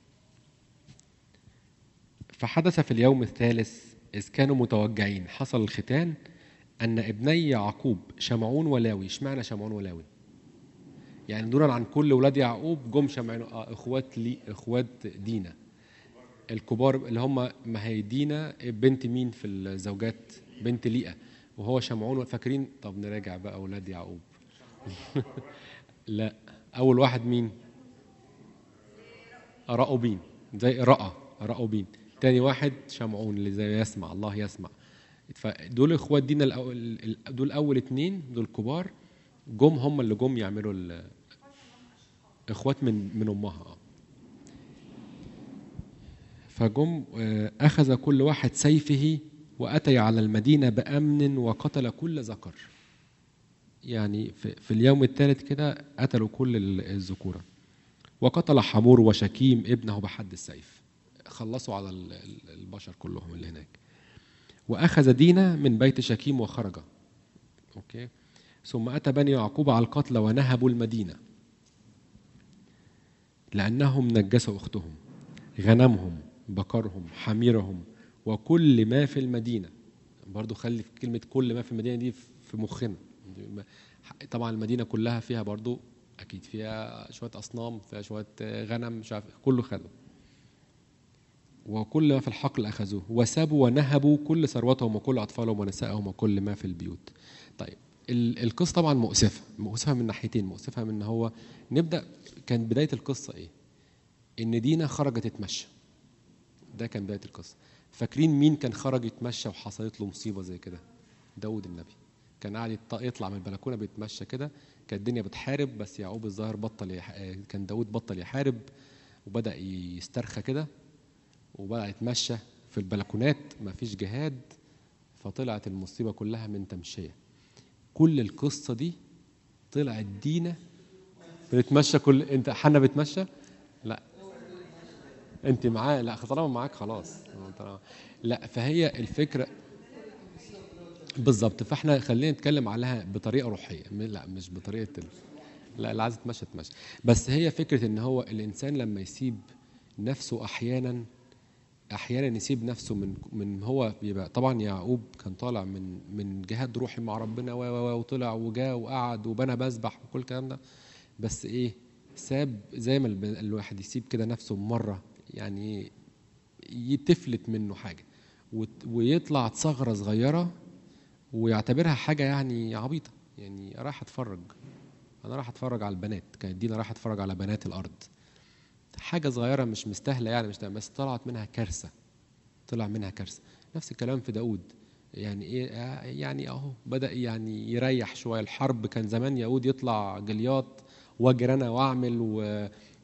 فحدث في اليوم الثالث إذ كانوا متوجعين حصل الختان أن ابني يعقوب شمعون ولاوي اشمعنى شمعون ولاوي يعني دولا عن كل ولاد يعقوب جم شمعون آه اخوات لي اخوات دينا الكبار اللي هم ما هي دينا بنت مين في الزوجات بنت ليئة وهو شمعون فاكرين طب نراجع بقى اولاد يعقوب لا اول واحد مين راؤوبين زي رأى راؤوبين تاني واحد شمعون اللي زي يسمع الله يسمع فدول اخوات دينا الأول ال- دول اول اتنين دول كبار جم هم اللي جم يعملوا ال- اخوات من من امها آه. فجم آه، اخذ كل واحد سيفه واتي على المدينه بامن وقتل كل ذكر يعني في, في اليوم الثالث كده قتلوا كل ال- الذكوره وقتل حمور وشكيم ابنه بحد السيف خلصوا على ال- ال- البشر كلهم اللي هناك واخذ دينا من بيت شكيم وخرج اوكي ثم اتى بني يعقوب على القتلى ونهبوا المدينه لانهم نجسوا اختهم غنمهم بقرهم حميرهم وكل ما في المدينه برضو خلي في كلمه كل ما في المدينه دي في مخنا طبعا المدينه كلها فيها برضو اكيد فيها شويه اصنام فيها شويه غنم مش عارف كله خدوا وكل ما في الحقل اخذوه وسابوا ونهبوا كل ثروتهم وكل اطفالهم ونسائهم وكل ما في البيوت طيب ال- القصه طبعا مؤسفه مؤسفه من ناحيتين مؤسفه من ان هو نبدا كان بدايه القصه ايه ان دينا خرجت تتمشى ده كان بدايه القصه فاكرين مين كان خرج يتمشى وحصلت له مصيبه زي كده داود النبي كان قاعد يط- يطلع من البلكونه بيتمشى كده كانت الدنيا بتحارب بس يعقوب الظاهر بطل يح... آه، كان داود بطل يحارب وبدا يسترخى كده وبدا يتمشى في البلكونات مفيش جهاد فطلعت المصيبه كلها من تمشيه كل القصه دي طلعت دينا بنتمشى كل انت حنا بتمشى لا انت معاه لا طالما معاك خلاص طالما- لا فهي الفكره بالظبط فاحنا خلينا نتكلم عليها بطريقه روحيه م- لا مش بطريقه ال... لا اللي عايز تمشى تمشى بس هي فكره ان هو الانسان لما يسيب نفسه احيانا احيانا يسيب نفسه من من هو بيبقى طبعا يعقوب كان طالع من من جهاد روحي مع ربنا و و و وطلع وجاء وقعد وبنى مسبح وكل الكلام ده بس ايه ساب زي ما الب- الواحد يسيب كده نفسه مره يعني يتفلت منه حاجه وت- ويطلع ثغره صغيره ويعتبرها حاجه يعني عبيطه يعني رايح اتفرج انا رايح اتفرج على البنات كانت دينا رايح اتفرج على بنات الارض حاجه صغيره مش مستاهله يعني مش بس طلعت منها كارثه طلع منها كارثه نفس الكلام في داود يعني ايه آه، يعني اهو بدا يعني يريح شويه الحرب كان زمان يهود يطلع جلياط واجري انا واعمل و...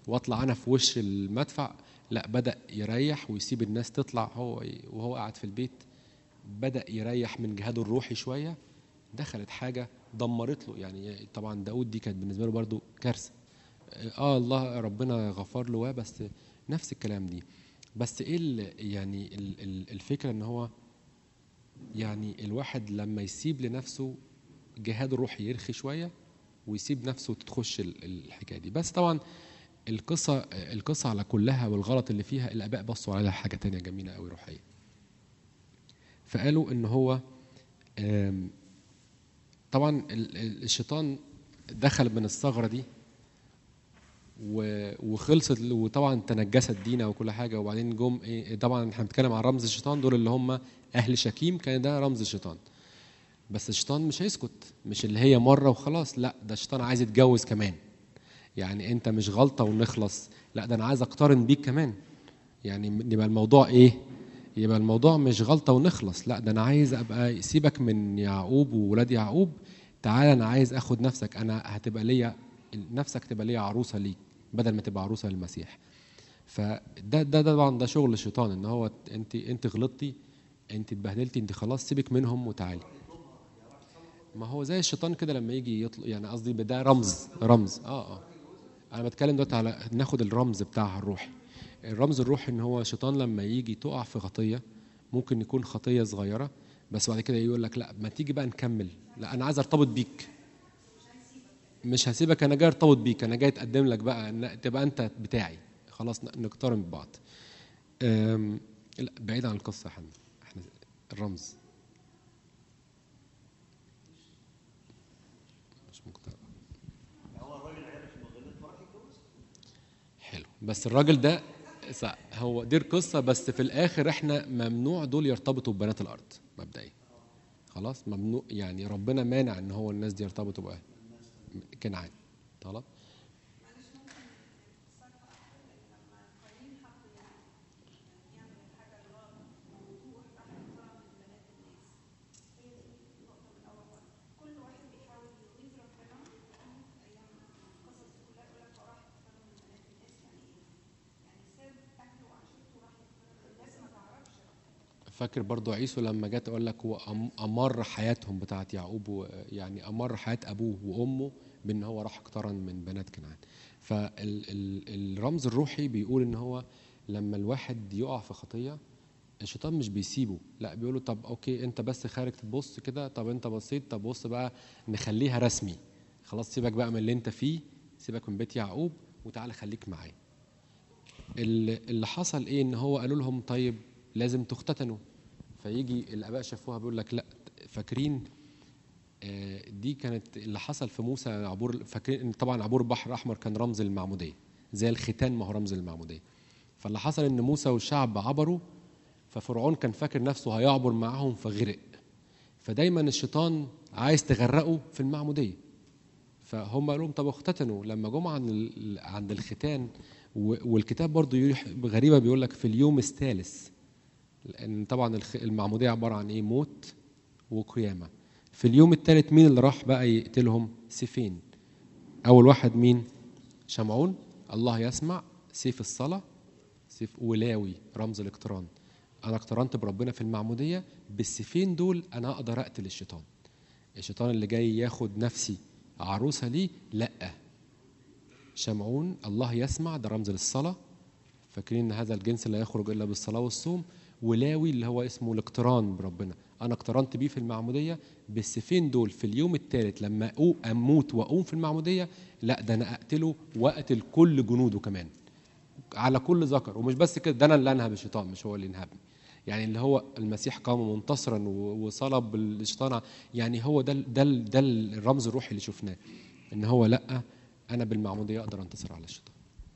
واطلع انا في وش المدفع لا بدا يريح ويسيب الناس تطلع هو وهو قاعد في البيت بدا يريح من جهاده الروحي شويه دخلت حاجه دمرت له يعني طبعا داود دي كانت بالنسبه له برضو كارثه اه الله ربنا غفر له آه، بس نفس الكلام دي بس ايه ال- يعني ال- ال- الفكره ان هو يعني الواحد لما يسيب لنفسه جهاده الروحي يرخي شويه ويسيب نفسه تخش ال- الحكايه دي بس طبعا القصه القصه على كلها والغلط اللي فيها الاباء بصوا عليها حاجه تانية جميله قوي روحيه فقالوا ان هو آم، طبعا ال- ال- الشيطان دخل من الثغره دي و- وخلصت وطبعا تنجست دينا وكل حاجه وبعدين جم ايه طبعا احنا بنتكلم عن رمز الشيطان دول اللي هم اهل شكيم كان ده رمز الشيطان بس الشيطان مش هيسكت مش اللي هي مره وخلاص لا ده الشيطان عايز يتجوز كمان يعني انت مش غلطه ونخلص لا ده انا عايز اقترن بيك كمان يعني يبقى الموضوع ايه يبقى الموضوع مش غلطه ونخلص لا ده انا عايز ابقى سيبك من يعقوب وولاد يعقوب تعالى انا عايز اخد نفسك انا هتبقى ليا نفسك تبقى ليا عروسه ليك بدل ما تبقى عروسه للمسيح فده ده ده طبعا ده شغل الشيطان ان هو انت انت غلطتي انت اتبهدلتي انت خلاص سيبك منهم وتعالي ما هو زي الشيطان كده لما يجي يطلق يعني قصدي ده رمز رمز اه اه انا بتكلم دلوقتي على ناخد الرمز بتاعها الروحي الرمز الروحي ان هو الشيطان لما يجي تقع في خطيه ممكن يكون خطيه صغيره بس بعد كده يقول لك لا ما تيجي بقى نكمل لا انا عايز ارتبط بيك مش هسيبك انا جاي ارتبط بيك انا جاي اتقدم لك بقى إن تبقى انت بتاعي خلاص ن- نقترن ببعض أم، لا بعيد عن القصه يا حنا احنا الرمز مش مقتنع هو الراجل عرف انه غلط فراح يتجوز حلو بس الراجل ده صح، هو دي القصه بس في الاخر احنا ممنوع دول يرتبطوا ببنات الارض مبدئيا خلاص ممنوع يعني ربنا مانع ان هو الناس دي يرتبطوا باهل كنعان خلاص معلش ممكن صرف أحسن لما قايين حب يعمل الحاجة الغلط ووضوح راح يقترب من بنات الناس هي دي النقطة من أول مرة كل واحد بيحاول يغيظ ربنا أيام القصص دي كلها يقول لك هو راح يقترب من بنات الناس يعني إيه؟ يعني ساب أهله وعشيرته وراح يقترب الناس ما تعرفش ربنا فاكر برضو عيسو لما جت اقول لك هو أم- امر حياتهم بتاعت يعقوب و- يعني امر حياه ابوه وامه بان هو راح اقترن من بنات كنعان فالرمز الروحي بيقول ان هو لما الواحد يقع في خطيه الشيطان مش بيسيبه لا بيقول له طب اوكي انت بس خارج تبص كده طب انت بصيت طب بص بقى نخليها رسمي خلاص سيبك بقى من اللي انت فيه سيبك من بيت يعقوب وتعالى خليك معايا اللي اللي حصل ايه ان هو قالوا لهم طيب لازم تختتنوا فيجي الاباء شافوها بيقول لك لا فاكرين آه، دي كانت اللي حصل في موسى عبور فاكرين إن طبعا عبور البحر الاحمر كان رمز للمعموديه زي الختان ما هو رمز للمعموديه فاللي حصل ان موسى والشعب عبروا ففرعون كان فاكر نفسه هيعبر معاهم فغرق فدايما الشيطان عايز تغرقه في المعموديه فهم قالوا لهم طب اختتنوا لما جم عند ال- عند الختان و- والكتاب برضو يح- غريبه بيقول لك في اليوم الثالث لان طبعا الخ- المعموديه عباره عن ايه موت وقيامه في اليوم الثالث مين اللي راح بقى يقتلهم سيفين اول واحد مين شمعون الله يسمع سيف الصلاه سيف ولاوي رمز الاقتران انا اقترنت بربنا في المعموديه بالسيفين دول انا اقدر اقتل الشيطان الشيطان اللي جاي ياخد نفسي عروسه ليه لا شمعون الله يسمع ده رمز للصلاه فاكرين ان هذا الجنس لا يخرج الا بالصلاه والصوم ولاوي اللي هو اسمه الاقتران بربنا انا اقترنت بيه في المعموديه بالسيفين دول في اليوم الثالث لما أو- اموت واقوم في المعموديه لا ده انا اقتله واقتل كل جنوده كمان على كل ذكر ومش بس كده ده انا اللي انهب الشيطان مش هو اللي ينهبني يعني اللي هو المسيح قام منتصرا و- وصلب الشيطان يعني هو ده ال- ده ال- ده الرمز الروحي اللي شفناه ان هو لا انا بالمعموديه اقدر انتصر على الشيطان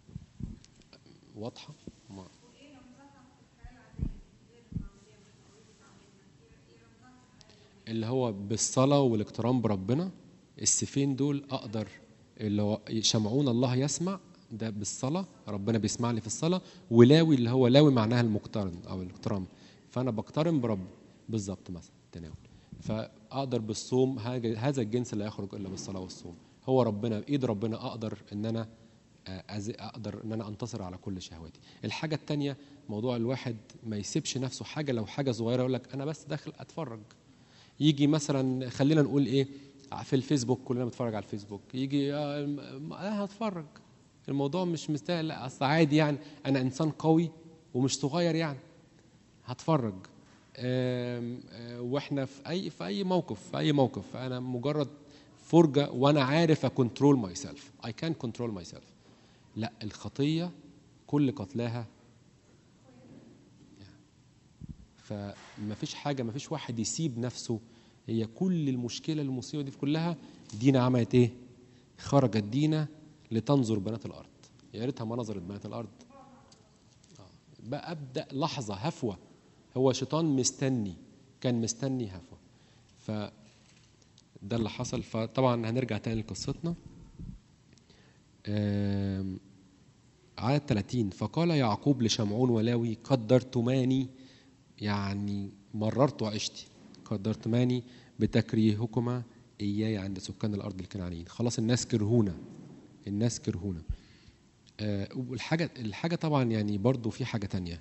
واضحه ما- وإيه رمزها في الحياة العادية غير المعمودية مش معقول تعملنا إيه إيه رمزها في الحياة اليومية؟ اللي هو بالصلاة والاقتران بربنا السيفين دول أقدر اللي هو شمعون الله يسمع ده بالصلاة ربنا بيسمع لي في الصلاة ولاوي اللي هو لاوي معناها المقترن أو الاقتران فأنا بقترن برب بالظبط مثلا تناول فأقدر بالصوم هاج- هذا الجنس لا يخرج إلا بالصلاة والصوم هو ربنا بإيد ربنا أقدر إن أنا آه، أز- اقدر ان انا انتصر على كل شهواتي الحاجه التانية موضوع الواحد ما يسيبش نفسه حاجه لو حاجه صغيره يقول لك انا بس داخل اتفرج يجي مثلا خلينا نقول ايه في الفيسبوك كلنا بنتفرج على الفيسبوك يجي آه، م- انا هتفرج الموضوع مش مستاهل لا اصل عادي يعني انا انسان قوي ومش صغير يعني هتفرج آم، آه، واحنا في اي في اي موقف في اي موقف انا مجرد فرجه وانا عارف اكنترول ماي سيلف اي كان كنترول ماي سيلف لا الخطيه كل قتلاها فما فيش حاجه ما فيش واحد يسيب نفسه هي كل المشكله المصيبه دي كلها دينا عملت ايه خرجت دينا لتنظر بنات الارض يا ريتها ما نظرت بنات الارض آه. بقى ابدا لحظه هفوه هو شيطان مستني كان مستني هفوه ف ده اللي حصل فطبعا هنرجع تاني لقصتنا آم، عدد 30 فقال يعقوب لشمعون ولاوي قدرتماني يعني مررت عشتي قدرتماني بتكريهكما إياي عند سكان الأرض الكنعانيين خلاص الناس كرهونا الناس كرهونا آه والحاجة الحاجة طبعا يعني برضو في حاجة تانية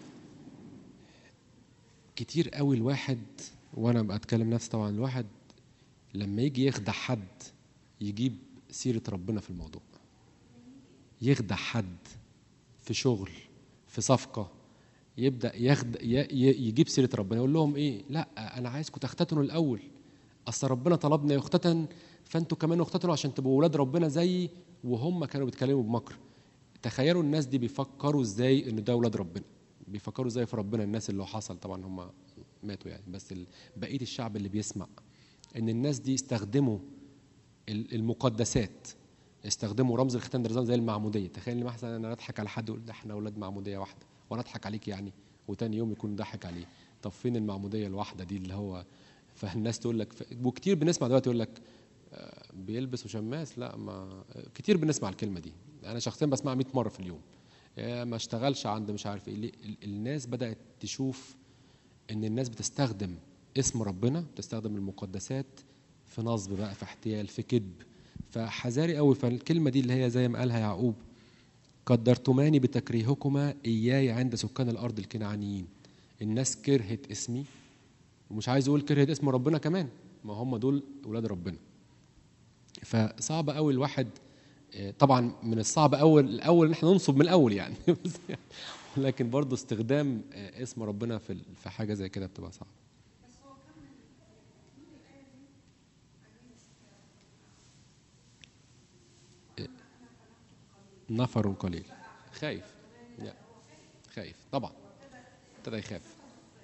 كتير قوي الواحد وانا بتكلم نفسي طبعا الواحد لما يجي يخدع حد يجيب سيرة ربنا في الموضوع يخدع حد في شغل في صفقة يبدأ يخد... ي... ي- يجيب سيرة ربنا يقول لهم ايه لا انا عايزكم تختتنوا الاول اصل ربنا طلبنا يختتن فانتوا كمان اختتنوا عشان تبقوا ولاد ربنا زيي وهم كانوا بيتكلموا بمكر تخيلوا الناس دي بيفكروا ازاي ان ده اولاد ربنا بيفكروا ازاي في ربنا الناس اللي حصل طبعا هم ماتوا يعني بس ال- بقيه الشعب اللي بيسمع ان الناس دي استخدموا ال- المقدسات استخدموا رمز الختان ده زي المعموديه تخيل ان مثلا انا اضحك على حد يقول ده احنا اولاد معموديه واحده وانا اضحك عليك يعني وتاني يوم يكون ضحك عليه طب فين المعموديه الواحده دي اللي هو فالناس تقول لك ف... وكتير بنسمع دلوقتي يقول لك آه، بيلبس وشماس لا ما كتير بنسمع الكلمه دي انا شخصيا بسمعها 100 مره في اليوم آه، ما اشتغلش عند مش عارف ايه ليه؟ ال- الناس بدات تشوف ان الناس بتستخدم اسم ربنا بتستخدم المقدسات في نصب بقى في احتيال في كذب فحذاري قوي فالكلمه دي اللي هي زي ما قالها يعقوب قدرتماني بتكريهكما اياي عند سكان الارض الكنعانيين الناس كرهت اسمي ومش عايز اقول كرهت اسم ربنا كمان ما هم دول اولاد ربنا فصعب قوي الواحد آه، طبعا من الصعب اول الاول ان احنا ننصب من الاول يعني لكن برضه استخدام آه، اسم ربنا في ال- في حاجه زي كده بتبقى صعبه آه، نفر قليل خايف لا خايف طبعا ابتدى يخاف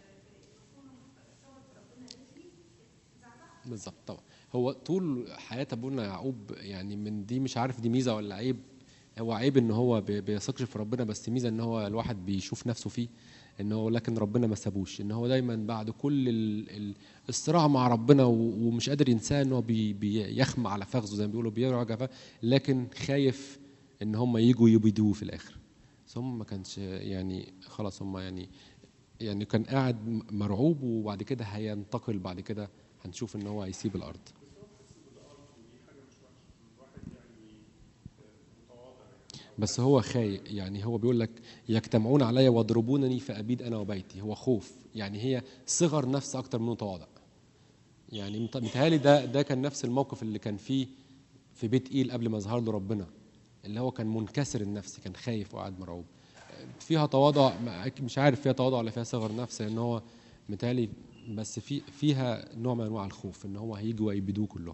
بالظبط طبعا هو طول حياه ابونا يعقوب يعني من دي مش عارف دي ميزه ولا عيب هو عيب ان هو بي- بيثقش في ربنا بس ميزه ان هو الواحد بيشوف نفسه فيه ان هو لكن ربنا ما سابوش ان هو دايما بعد كل ال- ال- الصراع مع ربنا و- ومش قادر ينساه ان هو بي- بيخمع على فخذه زي ما بيقولوا بيرجع ف- لكن خايف ان هم يجوا يبيدوه في الاخر بس هم ما كانش يعني خلاص هم يعني يعني كان قاعد م- مرعوب وبعد كده هينتقل بعد كده هنشوف ان هو هيسيب الارض بس هو خايف يعني هو بيقول لك يجتمعون علي واضربونني فابيد انا وبيتي هو خوف يعني هي صغر نفس اكتر منه تواضع يعني مت- متهيألي ده ده كان نفس الموقف اللي كان فيه في بيت ايل قبل ما يظهر له ربنا اللي هو كان منكسر النفس كان خايف وقاعد مرعوب فيها تواضع ما- مش عارف فيها تواضع ولا فيها صغر نفس لان هو متهيألي بس في فيها نوع من انواع الخوف ان هو هيجوا ويبيدوه كلهم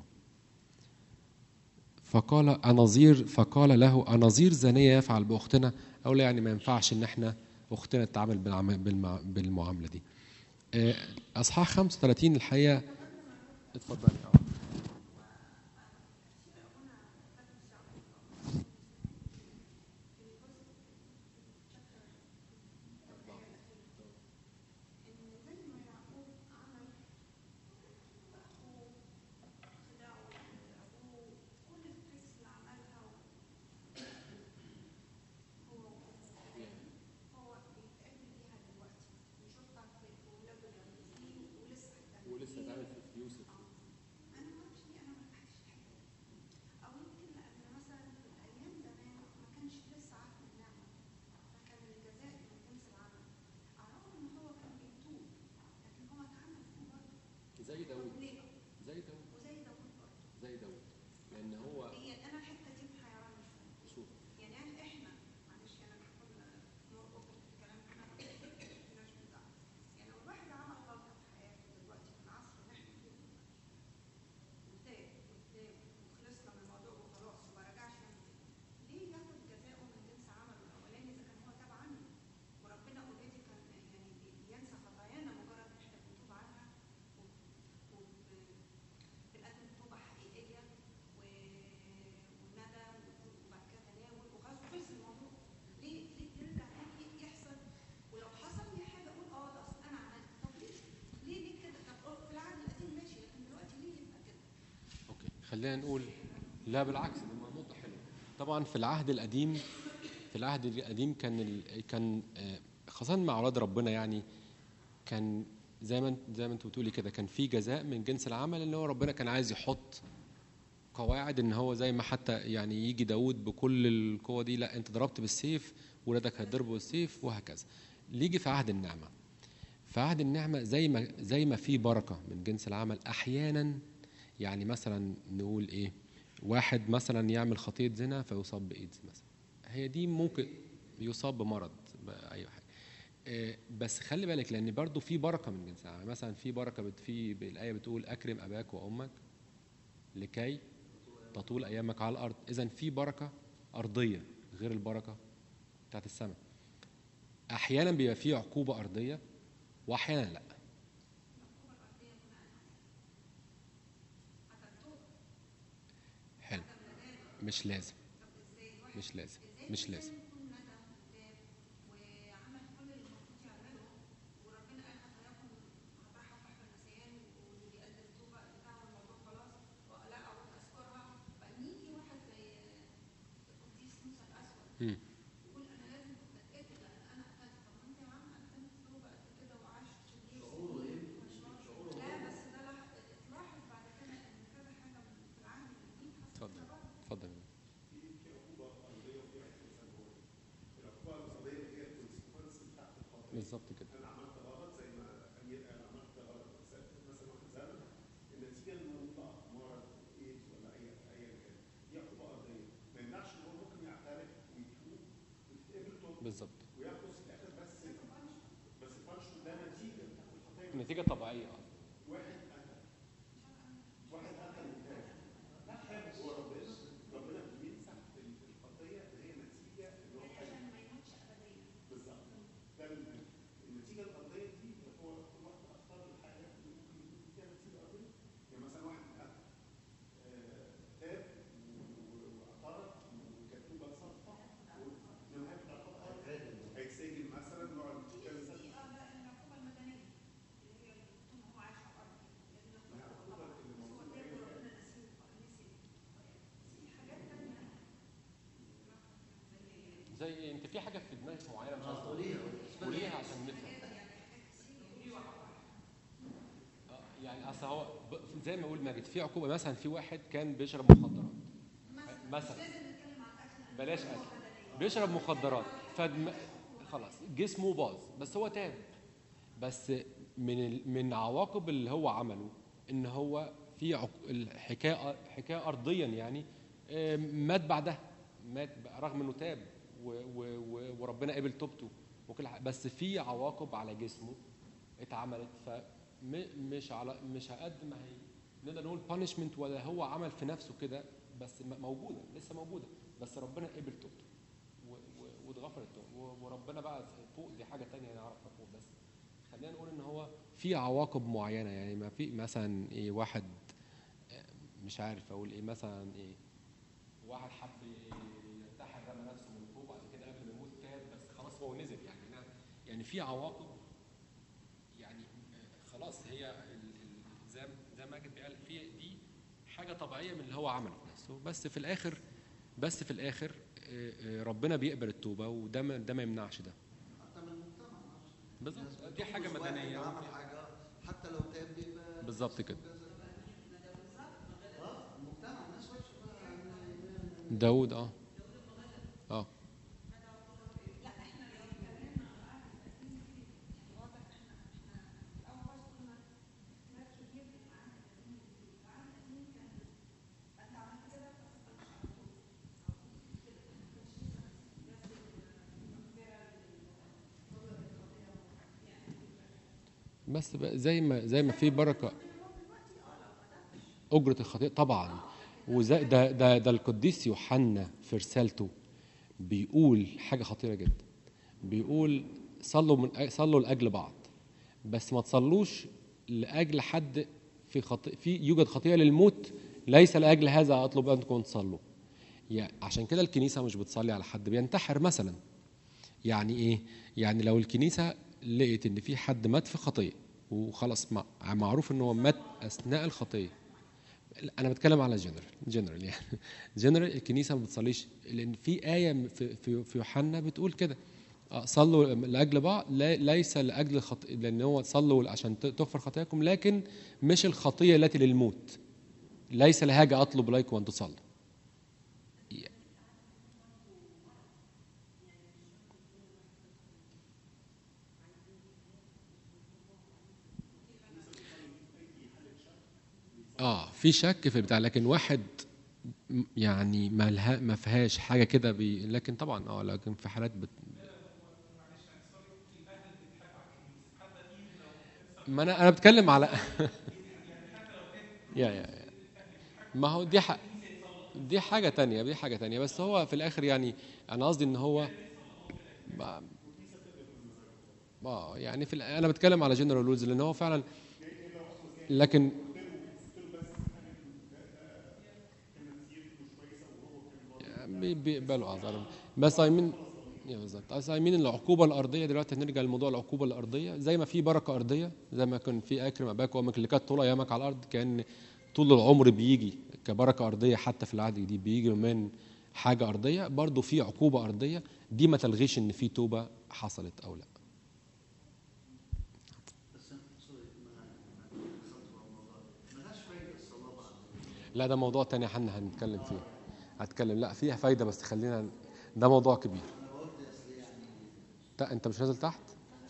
فقال أنظير فقال له أنظير زانية يفعل بأختنا أو لا يعني ما ينفعش إن إحنا أختنا تتعامل بالعم- بالمع- بالمعاملة دي آه، أصحاح 35 الحقيقة اتفضلي اه ولسه اتعمل في يوسف خلينا نقول لا بالعكس دي نقطة حلوة طبعا في العهد القديم في العهد القديم كان ال... كان آه، خاصة مع أولاد ربنا يعني كان زي ما انت- زي ما انت بتقولي كده كان في جزاء من جنس العمل ان هو ربنا كان عايز يحط قواعد ان هو زي ما حتى يعني يجي داود بكل القوه دي لا انت ضربت بالسيف ولادك هيضربوا بالسيف وهكذا يجي في عهد النعمه في عهد النعمه زي ما زي ما في بركه من جنس العمل احيانا يعني مثلا نقول ايه واحد مثلا يعمل خطيه زنا فيصاب بايدز مثلا هي دي ممكن يصاب بمرض باي حاجه آه، بس خلي بالك لان برضو في بركه من جنس العمل مثلا في بركه بت- في الايه بتقول اكرم اباك وامك لكي تطول ايامك على الارض اذا في بركه ارضيه غير البركه بتاعت السماء احيانا بيبقى في عقوبه ارضيه واحيانا لا حلو مش لازم مش لازم مش لازم وعمل كل اللي المفروض يعمله وربنا قال هتلاقيكم هطرحها تحت النسيان واللي بيقدم توبه بتاع الموضوع خلاص لا او اذكرها فنيجي واحد زي القديس موسى الاسود مم. يقول انا لازم اتاكد لان انا قتلت طب ما انت يا عم قدمت توبه قد كده وعشت شرير شعوره ايه؟ شعوره لا بس ده لاح- اتلاحظ بعد كده ان كذا حاجه من في العهد القديم حصلت اتفضل بسببها. اتفضل في في عقوبه ارضيه وفي عقوبه سماويه. العقوبه الارضيه هي الكونسيكونس بتاعت الخطيه. بالظبط كده انا عملت غلط زي ما امير قال عملت غلط مثلا مثلا واحد زنا النتيجه انه يطلع مرض ايدز ولا اي ايا كان دي عقوبه ارضيه ما يمنعش ان هو ممكن يعترف ويتوب وتتقبل توبته بالظبط وياخد في الاخر بس بس البانشمنت ده نتيجه بتاعت الخطيه نتيجه طبيعيه اه واحد قتل واحد قتل وتاب تاب هو ربنا ربنا بيمسح الخطيه اللي هي نتيجه ان هو عشان ما يموتش ابديا بالظبط ده ال- النتيجه الارضيه دي هو كل واحد اختار الحاجه اللي ممكن يكون فيها نتيجه ارضيه يعني مثلا واحد قتل آه، تاب و- واعترف وكانت توبه صادقه والنهايه بتاع الخطأ هيتسجن مثلا يقعد يتكلم دي اه ده العقوبه المدنيه اللي هي طول ما هو عايش على الارض لازم ياخد عقوبه طبعا بس هو تاب وربنا نسيه نسي في حاجات تانيه زي إيه؟ انت في حاجه في دماغك معينه مش اه عايز قوليها قوليها عشان نفهم آه، يعني اصل هو ب- زي ما يقول ماجد في عقوبه مثلا في واحد كان بيشرب مخدرات مثلا بلاش اكل بيشرب مخدرات فدم... خلاص جسمه باظ بس هو تاب بس من ال... من عواقب اللي هو عمله ان هو في عق... الحكايه حكايه ارضيا يعني آه، مات بعدها مات بقى رغم انه تاب و... و... و... وربنا قبل توبته وكل حاجة. بس في عواقب على جسمه اتعملت فمش على مش على قد ما هي نقدر نقول بانشمنت ولا هو عمل في نفسه كده بس م- موجوده لسه موجوده بس ربنا قبل توبته و- و- واتغفرت توبته و- وربنا بقى فوق دي حاجه تانية نعرفها فوق بس خلينا نقول ان هو في عواقب معينه يعني ما في مثلا ايه واحد آه، مش عارف اقول ايه مثلا ايه واحد حب ينتحر رمى نفسه من فوق بعد كده قبل ما يموت تاب بس خلاص هو نزل يعني أنا- يعني في عواقب يعني آه، خلاص هي ال- ال- زي زي ما ماجد قال في دي حاجه طبيعيه من اللي هو عمله في نفسه بس في الاخر بس في الاخر آه، آه، ربنا بيقبل التوبه وده ما ده ما يمنعش ده حتى من المجتمع نفسه بالظبط الناس دي حاجه بتخلص واحد مدنيه عمل وفي- حاجه حتى لو تاب بيبقى بالظبط كده. اه المجتمع الناس وحشه بقى يعني داود اه اه لا احنا لو اتكلمنا على العهد القديم في يعني واضح احنا احنا في الاول كنا اختلاف كبير بين العهد القديم والجديد، العهد القديم كان انت عملت كده فانت مش على طول على طول كده ما كانش لسه بس المغفره للصدر الخطيه يعني بس بقى زي ما زي ما في بركه اجره الخطيئه طبعا وزي ده ده ده القديس يوحنا في رسالته بيقول حاجه خطيره جدا بيقول صلوا من صلوا لاجل بعض بس ما تصلوش لاجل حد في خطي في يوجد خطيئه للموت ليس لاجل هذا اطلب انكم تصلوا يعني عشان كده الكنيسه مش بتصلي على حد بينتحر مثلا يعني ايه يعني لو الكنيسه لقيت ان في حد مات في خطيه وخلاص مع- معروف ان هو مات اثناء الخطيه انا بتكلم على جنرال جنرال يعني جنرال الكنيسه ما بتصليش لان في ايه في في في يوحنا بتقول كده آه، صلوا لاجل بعض لا ليس لاجل الخط... لان هو صلوا عشان ت- تغفر خطاياكم لكن مش الخطيه التي للموت ليس لهاجة اطلب اليكم ان تصلوا اه في شك في البتاع لكن واحد م- يعني ما لها ما فيهاش حاجه كده بي لكن طبعا اه لكن في حالات بت... ما انا انا بتكلم على يا يا يا. ما هو دي ح... دي حاجه تانية دي حاجه تانية بس هو في الاخر يعني انا قصدي ان هو ما- اه يعني في الآ- انا بتكلم على جنرال رولز لان هو فعلا لكن بي- بيقبلوا اعذارهم بس صايمين يا بالظبط صايمين العقوبه الارضيه دلوقتي هنرجع لموضوع العقوبه الارضيه زي ما في بركه ارضيه زي ما كان في اكرم اباك وامك اللي كانت طول ايامك على الارض كان طول العمر بيجي كبركه ارضيه حتى في العهد الجديد بيجي من حاجه ارضيه برضه في عقوبه ارضيه دي ما تلغيش ان في توبه حصلت او لا بس سوري ما ما خطوه الموضوع ملهاش فايده الصلاه بعد لا ده موضوع تاني احنا هنتكلم فيه هتكلم لا فيها فايده بس خلينا ده موضوع كبير انا قلت اصل يعني لا انت مش نازل تحت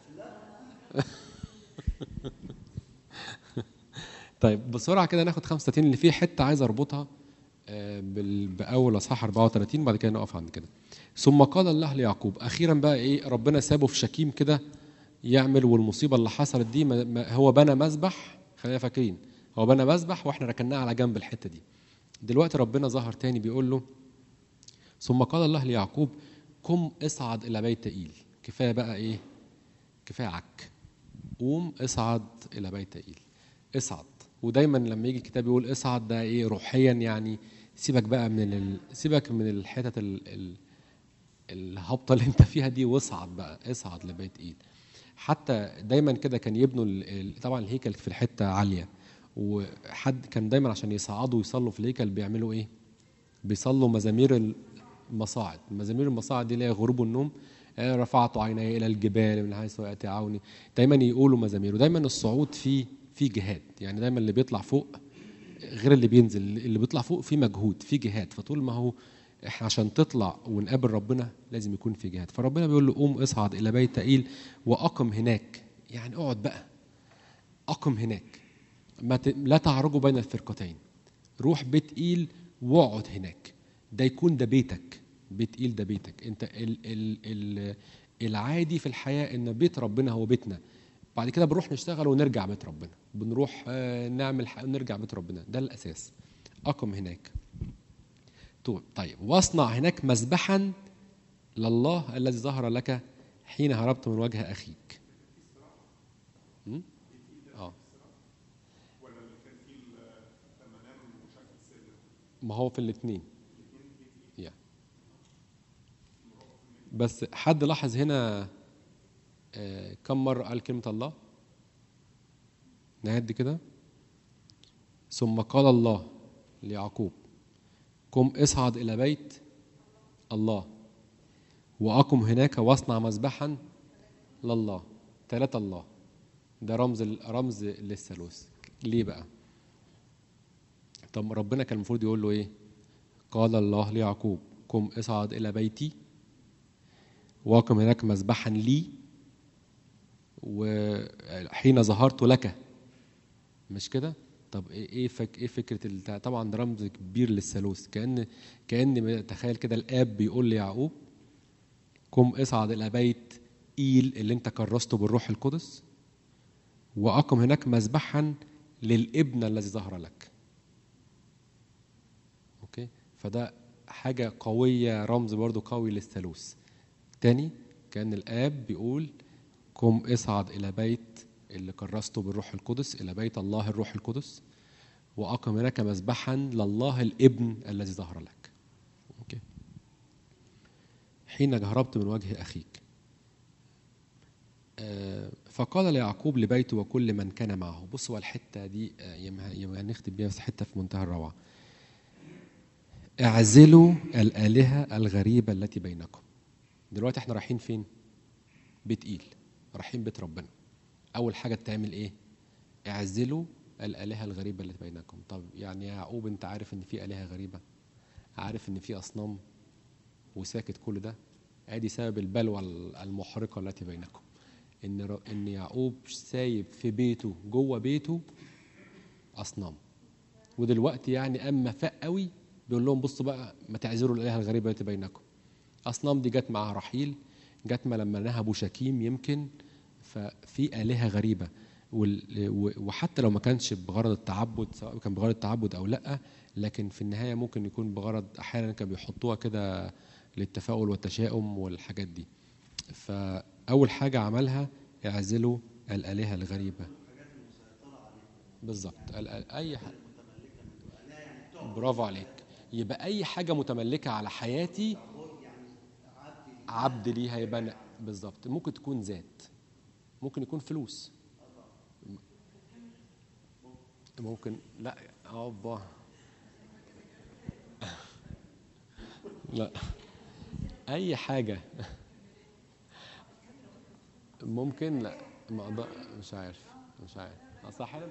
طيب بسرعه كده ناخد 35 اللي فيه حته عايز اربطها آه، بال- باول اصحاح 34 بعد كده نقف عند كده ثم قال الله ليعقوب اخيرا بقى ايه ربنا سابه في شكيم كده يعمل والمصيبه اللي حصلت دي ما- ما- هو بنى مذبح خلينا فاكرين هو بنى مذبح واحنا ركناه على جنب الحته دي دلوقتي ربنا ظهر تاني بيقول له ثم قال الله ليعقوب قم اصعد الى بيت ايل كفايه بقى ايه كفايه عك قوم اصعد الى بيت ايل اصعد ودايما لما يجي الكتاب يقول اصعد ده ايه روحيا يعني سيبك بقى من ال... سيبك من الحتت ال... ال... الهبطه اللي انت فيها دي واصعد بقى اصعد لبيت ايل حتى دايما كده كان يبنوا ال... ال- طبعا الهيكل في الحته عاليه وحد كان دايما عشان يصعدوا ويصلوا في الهيكل بيعملوا ايه بيصلوا مزامير المصاعد مزامير المصاعد دي اللي هي غروب النوم آه، رفعت عيني الى الجبال من حيث ياتي عوني دايما يقولوا مزامير ودايما الصعود فيه في جهاد يعني دايما اللي بيطلع فوق غير اللي بينزل اللي بيطلع فوق في مجهود في جهاد فطول ما هو احنا عشان تطلع ونقابل ربنا لازم يكون في جهاد فربنا بيقول له قوم اصعد الى بيت ايل واقم هناك يعني اقعد بقى اقم هناك ما ت... لا تعرجوا بين الفرقتين روح بيت ايل واقعد هناك ده يكون ده بيتك بيت ايل ده بيتك انت ال... ال... ال... العادي في الحياه ان بيت ربنا هو بيتنا بعد كده بنروح نشتغل ونرجع بيت ربنا بنروح آه، نعمل ح... نرجع بيت ربنا ده الاساس اقم هناك تو- طيب واصنع هناك مذبحا لله الذي ظهر لك حين هربت من وجه اخيك م? اه ولا اللي كان فيه ال- لما نام وشاف السلم ما هو في الاثنين يا بس حد لاحظ هنا آه، كم مرة قال كلمة الله نعد كده ثم قال الله ليعقوب قم اصعد إلى بيت الله وأقم هناك واصنع مذبحا لله ثلاثة الله ده رمز رمز للثالوث ليه بقى؟ طب ربنا كان المفروض يقول له ايه قال الله ليعقوب قم اصعد الى بيتي واقم هناك مذبحا لي وحين ظهرت لك مش كده طب ايه ايه فك ايه فكره البتاع طبعا ده رمز كبير للثالوث كان كان تخيل كده الاب بيقول ليعقوب قم اصعد الى بيت ايل اللي انت كرسته بالروح القدس واقم هناك مذبحا للابن الذي ظهر لك اوكي فده حاجه قويه رمز برضو قوي للثالوث تاني كان الاب بيقول قم اصعد الى بيت اللي كرسته بالروح القدس الى بيت الله الروح القدس واقم هناك مذبحا لله الابن الذي ظهر لك اوكي حين هربت من وجه اخيك آه، فقال ليعقوب لبيته وكل من كان معه بص هو الحته دي آه، يما يما هنختم بيها بس حته في منتهى الروعه اعزلوا الالهه الغريبه التي بينكم دلوقتي احنا رايحين فين بيت ايل رايحين بيت ربنا اول حاجه تعمل ايه اعزلوا الالهه الغريبه التي بينكم طب يعني يا يعقوب انت عارف ان في الهه غريبه عارف ان في اصنام وساكت كل ده ادي سبب البلوى المحرقه التي بينكم ان ر- ان يعقوب سايب في بيته جوه بيته اصنام ودلوقتي يعني اما فاق قوي بيقول لهم بصوا بقى ما تعذروا الالهه الغريبه التي بينكم اصنام دي جت معاها رحيل جت ما لما نهبوا شكيم يمكن ففي الهه غريبه وال- و- وحتى لو ما كانش بغرض التعبد سواء كان بغرض التعبد او لا لكن في النهايه ممكن يكون بغرض احيانا كانوا بيحطوها كده للتفاؤل والتشاؤم والحاجات دي فاول حاجه عملها اعزلوا الالهه الغريبه بالظبط ال- ال- اي حاجه برافو عليك يبقى اي حاجه متملكه على حياتي عبد ليها يبقى أنا- بالظبط ممكن تكون ذات ممكن يكون فلوس ممكن لا ابا لا اي حاجه ممكن لا ما أقدر مش عارف مش عارف اصل احيانا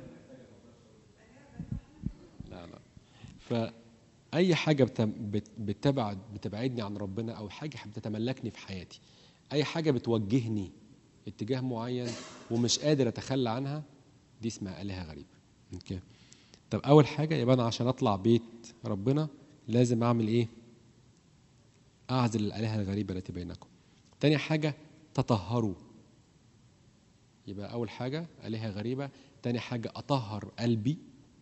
لا لا فاي حاجه بت- بت- بتبعد بتبعدني عن ربنا او حاجه بتتملكني في حياتي اي حاجه بتوجهني اتجاه معين ومش قادر اتخلى عنها دي اسمها الهه غريبه اوكي طب اول حاجه يبقى انا عشان اطلع بيت ربنا لازم اعمل ايه اعزل الالهه الغريبه التي بينكم تاني حاجه تطهروا يبقى اول حاجه الهه غريبه تاني حاجه اطهر قلبي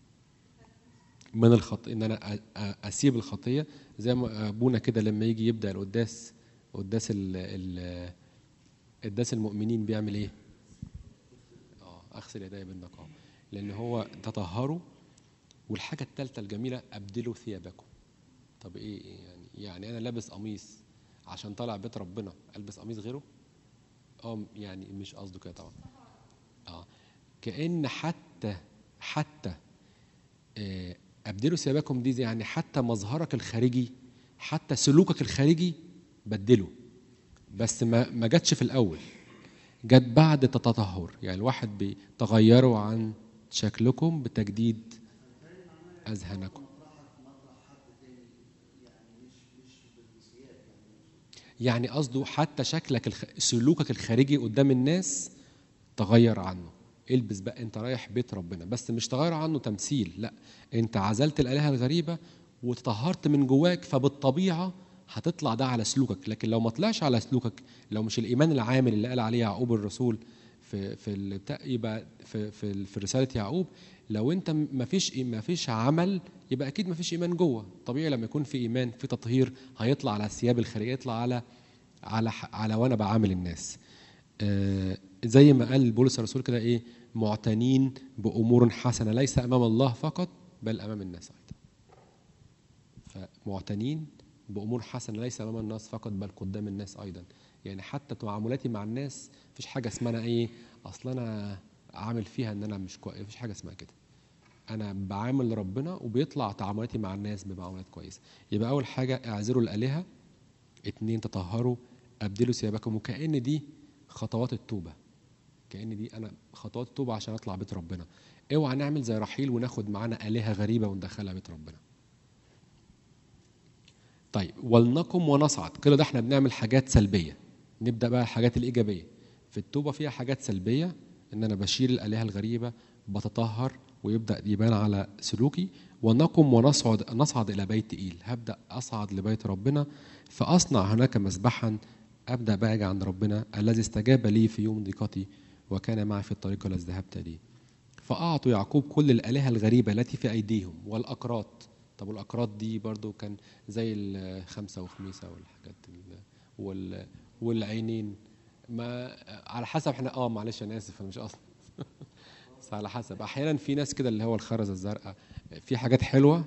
من الخط ان انا أ- أ- اسيب الخطيه زي ما ابونا كده لما يجي يبدا القداس قداس ال ال قداس المؤمنين بيعمل ايه؟ اه اغسل يدي بالنقاء لان هو تطهروا والحاجه الثالثه الجميله ابدلوا ثيابكم طب ايه إيه يعني يعني انا لابس قميص عشان طالع بيت ربنا البس قميص غيره اه يعني مش قصده كده طبعا اه كان حتى حتى آه، ابدلوا ثيابكم دي زي يعني حتى مظهرك الخارجي حتى سلوكك الخارجي بدله بس ما ما جاتش في الاول جت بعد التطهر يعني الواحد بيتغيروا عن شكلكم بتجديد اذهانكم يعني قصده حتى شكلك الخ... سلوكك الخارجي قدام الناس تغير عنه البس بقى انت رايح بيت ربنا بس مش تغير عنه تمثيل لا انت عزلت الالهه الغريبه وتطهرت من جواك فبالطبيعه هتطلع ده على سلوكك لكن لو ما طلعش على سلوكك لو مش الايمان العامل اللي قال عليه يعقوب الرسول في في البتاع يبقى في في, في رساله يعقوب لو انت ما فيش ما فيش عمل يبقى اكيد ما فيش ايمان جوه طبيعي لما يكون في ايمان في تطهير هيطلع على الثياب الخارجيه يطلع على على ح- على وانا بعامل الناس آه، زي ما قال بولس الرسول كده ايه معتنين بامور حسنه ليس امام الله فقط بل امام الناس ايضا فمعتنين بامور حسنه ليس امام الناس فقط بل قدام الناس ايضا يعني حتى تعاملاتي مع الناس مفيش حاجه اسمها انا ايه اصل انا عامل فيها ان انا مش كويس مفيش حاجه اسمها كده انا بعامل ربنا وبيطلع تعاملاتي مع الناس بمعاملات كويسه يبقى اول حاجه اعذروا الالهه اتنين تطهروا ابدلوا ثيابكم وكأن دي خطوات التوبه كأن دي انا خطوات التوبه عشان اطلع بيت ربنا اوعى نعمل زي رحيل وناخد معانا الهه غريبه وندخلها بيت ربنا طيب ولنقم ونصعد كده ده احنا بنعمل حاجات سلبيه نبدا بقى الحاجات الايجابيه في التوبه فيها حاجات سلبيه ان انا بشيل الالهه الغريبه بتطهر ويبدا يبان على سلوكي ونقم ونصعد نصعد الى بيت ايل هبدا اصعد لبيت ربنا فاصنع هناك مسبحا ابدا بقى اجي عند ربنا الذي استجاب لي في يوم ضيقتي وكان معي في الطريق الذي ذهبت ليه فاعطوا يعقوب كل الالهه الغريبه التي في ايديهم والاقراط طب والاقراط دي برضو كان زي الخمسه وخميسه والحاجات ال- وال والعينين ما على حسب احنا اه معلش انا اسف انا مش قصدي بس على حسب احيانا في ناس كده اللي هو الخرزه الزرقاء في حاجات حلوه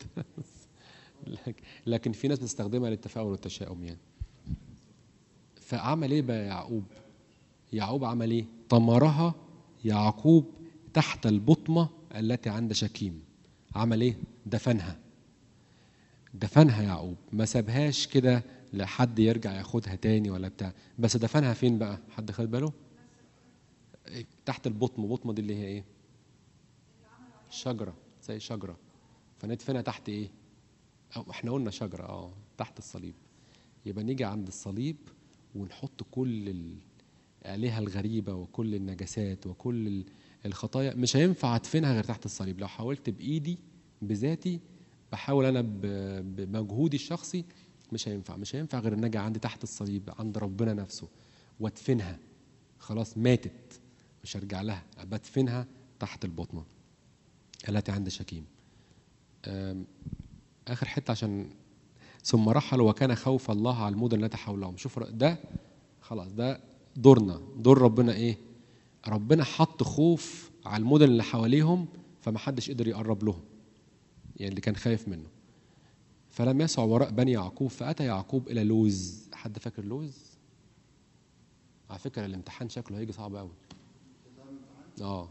لكن- لكن في ناس بتستخدمها للتفاؤل والتشاؤم يعني فعمل ايه بقى يعقوب يعقوب عمل ايه طمرها يعقوب تحت البطمه التي عند شكيم عمل ايه دفنها دفنها يعقوب ما سابهاش كده لحد يرجع ياخدها تاني ولا بتاع بس دفنها فين بقى حد خد باله إيه، تحت البطمه بطمه دي اللي هي ايه شجره زي شجره فندفنها تحت ايه أو احنا قلنا شجره اه تحت الصليب يبقى نيجي عند الصليب ونحط كل الآلهة الغريبة وكل النجاسات وكل ال- الخطايا مش هينفع ادفنها غير تحت الصليب لو حاولت بإيدي بذاتي بحاول أنا ب- بمجهودي الشخصي مش هينفع مش هينفع غير ان اجي عندي تحت الصليب عند ربنا نفسه وادفنها خلاص ماتت مش هرجع لها بدفنها تحت البطنه التي عند شكيم آم، اخر حته عشان ثم رحلوا وكان خوف الله على المدن التي حولهم شوف ر- ده خلاص ده دورنا دور ربنا ايه ربنا حط خوف على المدن اللي حواليهم فما حدش قدر يقرب لهم يعني اللي كان خايف منه فلم يسع وراء بني يعقوب فاتى يعقوب الى لوز حد فاكر لوز على فكره الامتحان شكله هيجي صعب قوي اه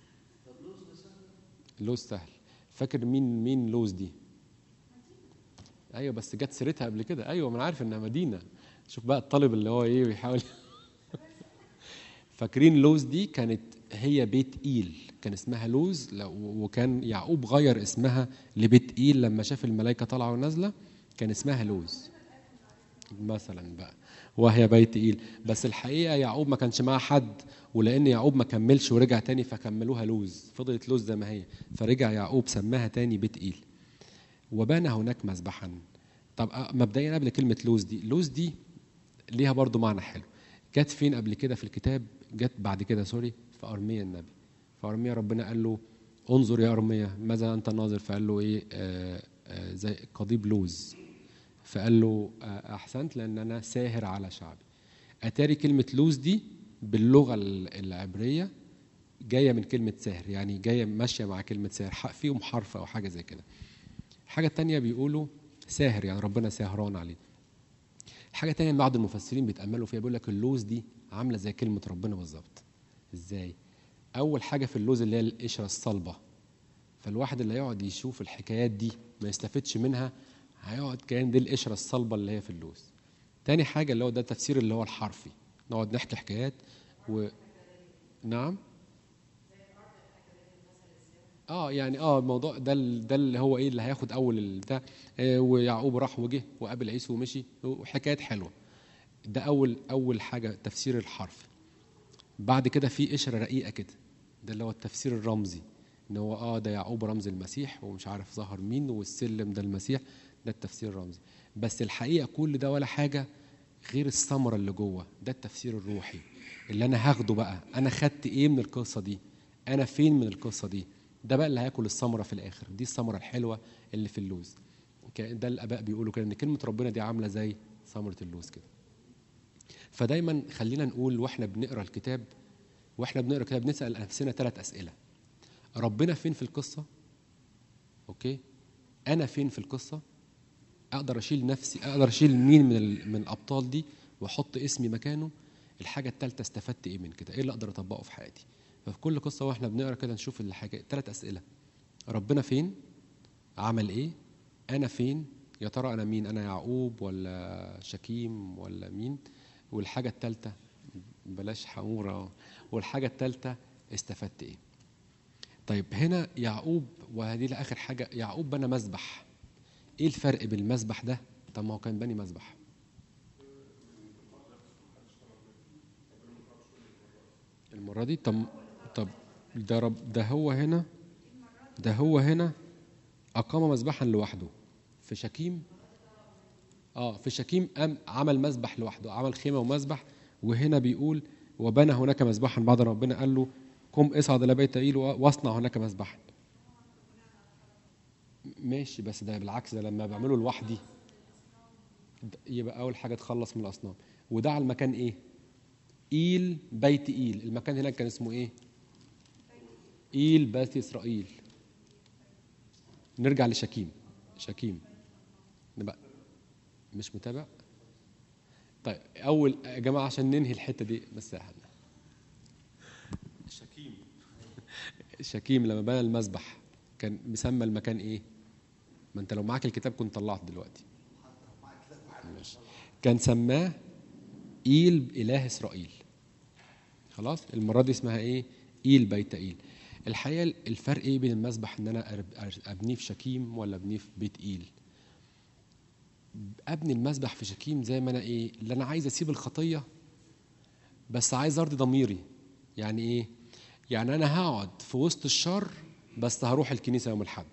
لوز سهل فاكر مين مين لوز دي ايوه بس جت سيرتها قبل كده ايوه ما انا عارف انها مدينه شوف بقى الطالب اللي هو ايه بيحاول فاكرين لوز دي كانت هي بيت ايل كان اسمها لوز لو- وكان يعقوب غير اسمها لبيت ايل لما شاف الملائكه طالعه ونازله كان اسمها لوز مثلا بقى وهي بيت ايل بس الحقيقه يعقوب ما كانش معاه حد ولان يعقوب ما كملش ورجع تاني فكملوها لوز فضلت لوز زي ما هي فرجع يعقوب سماها تاني بيت ايل وبنى هناك مذبحا طب أ- مبدئيا قبل كلمه لوز دي لوز دي ليها برضو معنى حلو جت فين قبل كده في الكتاب جت بعد كده سوري في ارميا النبي في ارميا ربنا قال له انظر يا ارميا ماذا انت ناظر فقال له ايه آه آه زي قضيب لوز فقال له آه احسنت لان انا ساهر على شعبي اتاري كلمه لوز دي باللغه ال- العبريه جايه من كلمه ساهر يعني جايه ماشيه مع كلمه ساهر ح- فيهم حرف او حاجه زي كده الحاجه التانية بيقولوا ساهر يعني ربنا سهران عليه الحاجه التانية إن بعض المفسرين بيتاملوا فيها بيقول لك اللوز دي عامله زي كلمه ربنا بالظبط ازاي اول حاجه في اللوز اللي هي القشره الصلبه فالواحد اللي هيقعد يشوف الحكايات دي ما يستفدش منها هيقعد كان دي القشره الصلبه اللي هي في اللوز تاني حاجه اللي هو ده التفسير اللي هو الحرفي نقعد نحكي حكايات و نعم اه يعني اه الموضوع ده ال- ده اللي هو ايه اللي هياخد اول البتاع آه ويعقوب راح وجه وقابل عيسو ومشي وحكايات حلوه ده اول اول حاجه تفسير الحرف بعد كده في قشره رقيقه كده ده اللي هو التفسير الرمزي ان هو اه ده يعقوب رمز المسيح ومش عارف ظهر مين والسلم ده المسيح ده التفسير الرمزي بس الحقيقه كل ده ولا حاجه غير الثمره اللي جوه ده التفسير الروحي اللي انا هاخده بقى انا خدت ايه من القصه دي انا فين من القصه دي ده بقى اللي هياكل الثمره في الاخر دي الثمره الحلوه اللي في اللوز ك- ده الاباء بيقولوا كده ان كلمه ربنا دي عامله زي ثمره اللوز كده فدايما خلينا نقول واحنا بنقرا الكتاب واحنا بنقرا الكتاب نسال نفسنا ثلاث اسئله ربنا فين في القصه اوكي انا فين في القصه اقدر اشيل نفسي اقدر اشيل مين من ال- من الابطال دي واحط اسمي مكانه الحاجه الثالثه استفدت ايه من كده ايه اللي اقدر اطبقه في حياتي ففي كل قصه واحنا بنقرا كده نشوف الحاجه ثلاث اسئله ربنا فين عمل ايه انا فين يا ترى انا مين انا يعقوب ولا شكيم ولا مين والحاجه الثالثه بلاش حموره والحاجه الثالثه استفدت ايه طيب هنا يعقوب وهذه اخر حاجه يعقوب بنى مذبح ايه الفرق بين المذبح ده طب ما هو كان بني مذبح المره دي طب طب ده رب ده هو هنا ده هو هنا اقام مذبحا لوحده في شكيم اه في شكيم قام عمل مذبح لوحده عمل خيمه ومذبح وهنا بيقول وبنى هناك مذبحا بعد ربنا قال له قم اصعد الى بيت ايل واصنع هناك مذبحا ماشي بس ده بالعكس ده لما بعمله لوحدي ده يبقى اول حاجه تخلص من الاصنام وده على المكان ايه ايل بيت ايل المكان هناك كان اسمه ايه ايل بيت اسرائيل نرجع لشكيم شكيم نبقى مش متابع طيب اول يا جماعه عشان ننهي الحته دي بس احنا شكيم لما بنى المذبح كان مسمى المكان ايه ما انت لو معاك الكتاب كنت طلعت دلوقتي ماشي. كان سماه ايل اله اسرائيل خلاص المره دي اسمها ايه ايل بيت ايل الحقيقه الفرق ايه بين المذبح ان انا أرب- أر- ابنيه في شكيم ولا ابنيه في بيت ايل ابني المذبح في شكيم زي ما انا ايه اللي انا عايز اسيب الخطيه بس عايز ارضي ضميري يعني ايه يعني انا هقعد في وسط الشر بس هروح الكنيسه يوم الاحد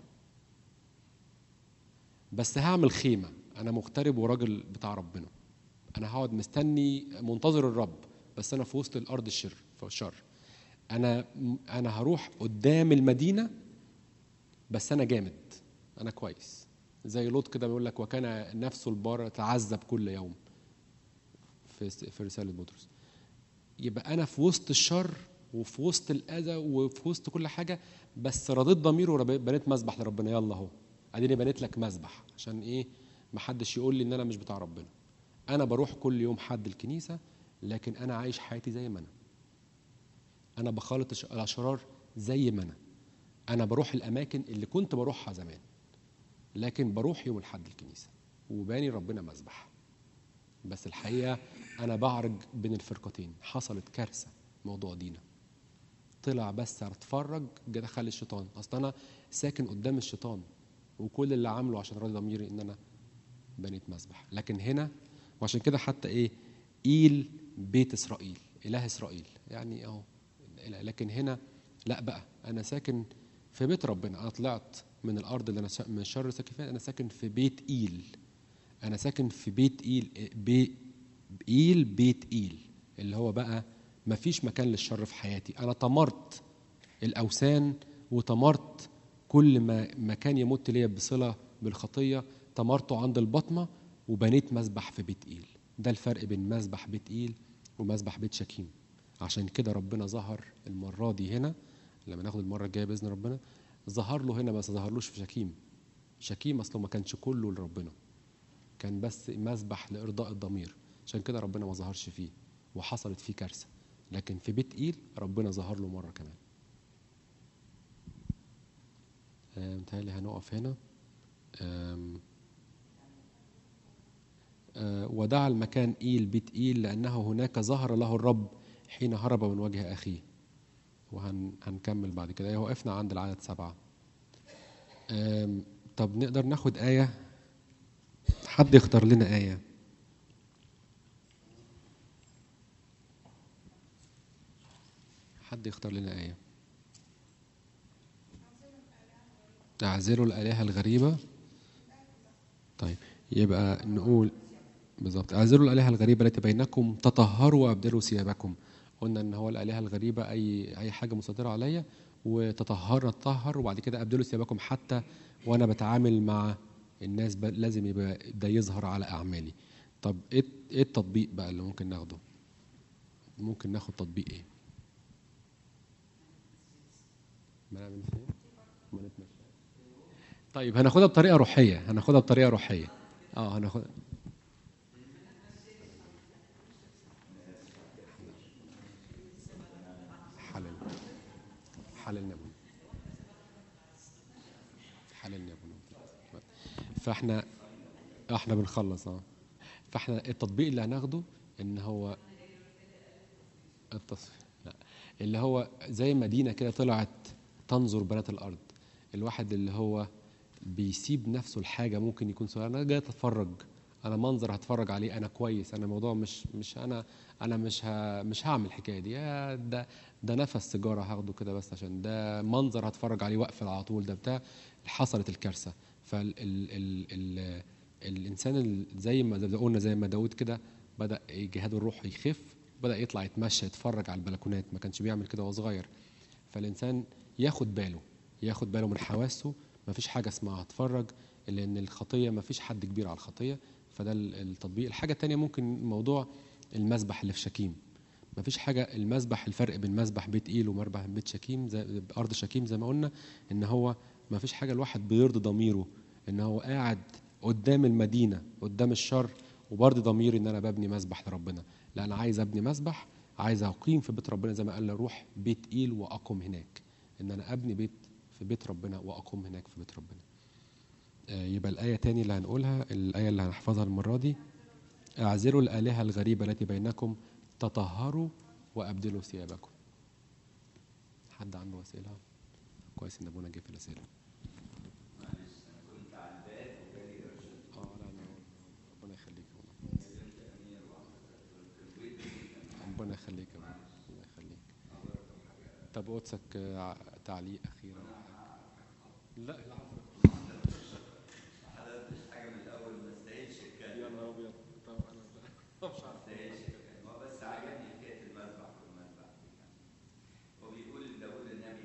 بس هعمل خيمه انا مغترب وراجل بتاع ربنا انا هقعد مستني منتظر الرب بس انا في وسط الارض الشر في الشر انا انا هروح قدام المدينه بس انا جامد انا كويس زي لوط كده بيقول لك وكان نفسه البار تعذب كل يوم في في رساله بطرس يبقى انا في وسط الشر وفي وسط الاذى وفي وسط كل حاجه بس رضيت ضميري وبنيت مذبح لربنا يلا اهو اديني بنيت لك مذبح عشان ايه ما حدش يقول لي ان انا مش بتاع ربنا انا بروح كل يوم حد الكنيسه لكن انا عايش حياتي زي ما انا انا بخالط الش- الاشرار زي ما انا انا بروح الاماكن اللي كنت بروحها زمان لكن بروح يوم الحد الكنيسه وباني ربنا مذبح بس الحقيقه انا بعرج بين الفرقتين حصلت كارثه موضوع دينا طلع بس اتفرج جه دخل الشيطان اصل انا ساكن قدام الشيطان وكل اللي عامله عشان راضي ضميري ان انا بنيت مذبح لكن هنا وعشان كده حتى ايه ايل بيت اسرائيل اله اسرائيل يعني اهو لكن هنا لا بقى انا ساكن في بيت ربنا انا طلعت من الارض اللي انا سا- من شر ساكن انا ساكن في بيت ايل انا ساكن في بيت ايل بي ايل بيت ايل اللي هو بقى ما فيش مكان للشر في حياتي انا طمرت الاوثان وطمرت كل ما ما كان يمت ليا بصله بالخطيه طمرته عند البطمه وبنيت مذبح في بيت ايل ده الفرق بين مذبح بيت ايل ومذبح بيت شكيم عشان كده ربنا ظهر المره دي هنا لما ناخد المره الجايه باذن ربنا ظهر له هنا بس ظهرلوش في شكيم شكيم اصله ما كانش كله لربنا كان بس مذبح لارضاء الضمير عشان كده ربنا ما ظهرش فيه وحصلت فيه كارثه لكن في بيت ايل ربنا ظهر له مره كمان آه، متهيألي هنقف هنا آم، آه، ودعا المكان إيل بيت إيل لأنه هناك ظهر له الرب حين هرب من وجه أخيه وهنكمل بعد كده وقفنا عند العدد سبعة آم، طب نقدر ناخد آية حد يختار لنا آية حد يختار لنا آية اعزلوا الآلهة الغريبة طيب يبقى نقول بالظبط اعزلوا الآلهة الغريبة التي بينكم تطهروا وابدلوا ثيابكم قلنا ان هو الآلهة الغريبة اي اي حاجة مسيطرة عليا وتطهر نتطهر وبعد كده ابدلوا ثيابكم حتى وانا بتعامل مع الناس ب- لازم يبقى ده يظهر على اعمالي طب ايه ايه التطبيق بقى اللي ممكن ناخده ممكن ناخد تطبيق ايه ما نعمل فين ما نتمشى طيب هناخدها بطريقه روحيه هناخدها بطريقه روحيه اه هناخد حلل حللنا يا ابونا حللنا يا ابونا فاحنا احنا بنخلص اه فاحنا التطبيق اللي هناخده ان هو التصفيق لا اللي هو زي مدينه كده طلعت تنظر بنات الارض الواحد اللي هو بيسيب نفسه لحاجه ممكن يكون صغير انا جاي اتفرج انا منظر هتفرج عليه انا كويس انا موضوع مش مش انا انا مش ها مش هعمل الحكايه دي يا ده ده نفس سيجاره هاخده كده بس عشان ده منظر هتفرج عليه واقفل على طول ده بتاع حصلت الكارثه فال ال ال ال الانسان ال- زي ما زي- قلنا زي ما داود كده بدا جهاده الروحي يخف بدا يطلع يتمشى يتفرج على البلكونات ما كانش بيعمل كده وهو صغير فالانسان ياخد باله ياخد باله من حواسه ما فيش حاجه اسمها هتفرج لان الخطيه ما فيش حد كبير على الخطيه فده ال- التطبيق الحاجه الثانيه ممكن موضوع المذبح اللي في شكيم ما فيش حاجه المذبح الفرق بين مذبح بيت ايل ومذبح بيت شكيم زي ارض شكيم زي ما قلنا ان هو ما فيش حاجه الواحد بيرضي ضميره ان هو قاعد قدام المدينه قدام الشر وبرضه ضميري ان انا ببني مذبح لربنا لا انا عايز ابني مذبح عايز اقيم في بيت ربنا زي ما قال روح بيت ايل واقم هناك ان انا ابني بيت في بيت ربنا واقوم هناك في بيت ربنا آه، يبقى الايه تاني اللي هنقولها الايه اللي هنحفظها المره دي اعزلوا الالهه الغريبه التي بينكم تطهروا وابدلوا ثيابكم حد عنده اسئله كويس ان ابونا جه في الاسئله معلش انا كنت على الباب وجالي ارشاد اه لا لا ربنا يخليك يا ابونا. كنت امير وعملت البيت ربنا يخليك يا ابونا الله يخليك طب قدسك آه، ع- تعليق اخير أو حاجة؟ لا العفو ما حضرتش حاجه من الاول ما استاهلش الكلام يا نهار ابيض طب انا مش ما عارف استاهلش الكلام هو بس عجبني حكايه المذبح والمذبح دي يعني. هو بيقول داوود النبي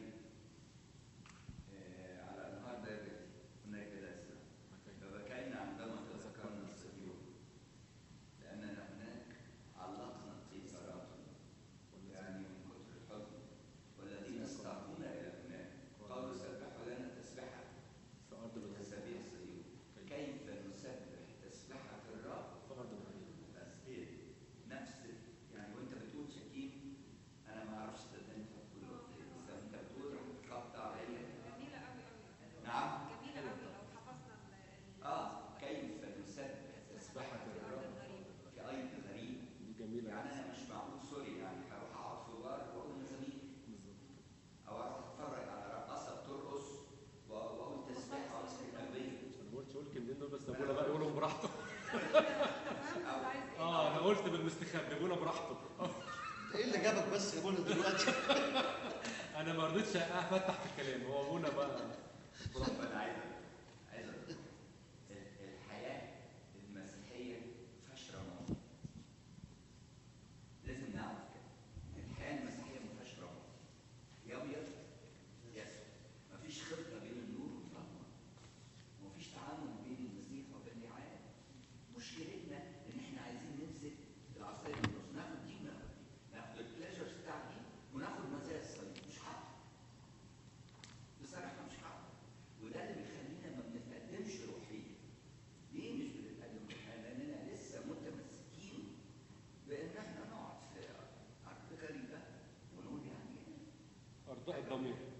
آه، على النهار ده هناك دسمه فبكينا عندما تذكرنا الصهيون لاننا هناك علقنا قيثاراتنا يعني من كثر الحزن والذين استعطونا الى هناك قالوا سبحوا لنا تسبحه في ارض تسابيح صهيون كيف نسبح تسبحه الرب في ارض الغريب بس ايه نفس يعني وانت بتقول شكيم انا ما اعرفش ده انت بتقول قلت ايه بس انت بتقول راح تقطع عليا جميلة قوي قوي نعم جميلة قوي لو حفظنا ال- ال- اه كيف نسبح تسبحة في الأرض الغريبة كأيد غريب دي جميله يعني انا مش معقول سوري يعني هروح اقعد في بار واقول مزامير او اروح اتفرج على رقاصه بترقص و- واقول تسبيحه وامسك قلبيه انا ما قلتش اقول كلمتين دول بس ابونا بقى يقولهم براحته فهمت أنت عايز إيه؟ اه انا قلت بالمستخبي ابونا براحته ايه اللي جابك بس يا بولا دلوقتي؟ انا ما رضيتش افتح في الكلام هو ابونا بقى طب انا عايز أقول- عايز أقول. ال- الحياه المسيحيه ما فيهاش رماد لازم نعرف كده الحياه المسيحيه ما فيهاش رماد يا ابيض يا اسود ما فيش خلطه بين النور والظلمه وما فيش تعامل بين المسيح وبين العالم مشكلتنا ان احنا عايزين نمسك العصايه من النص ناخد دي وناخد دي ناخد البليجرز بتاع دي وناخد مزايا الصليب مش حق بصراحه مش حق وده اللي بيخلينا ما بنتقدمش روحيا ليه مش بنتقدم روحيا؟ لاننا لسه متمسكين بان احنا نقعد في ارض غريبه ونقول يعني ايه ارضاء الضمير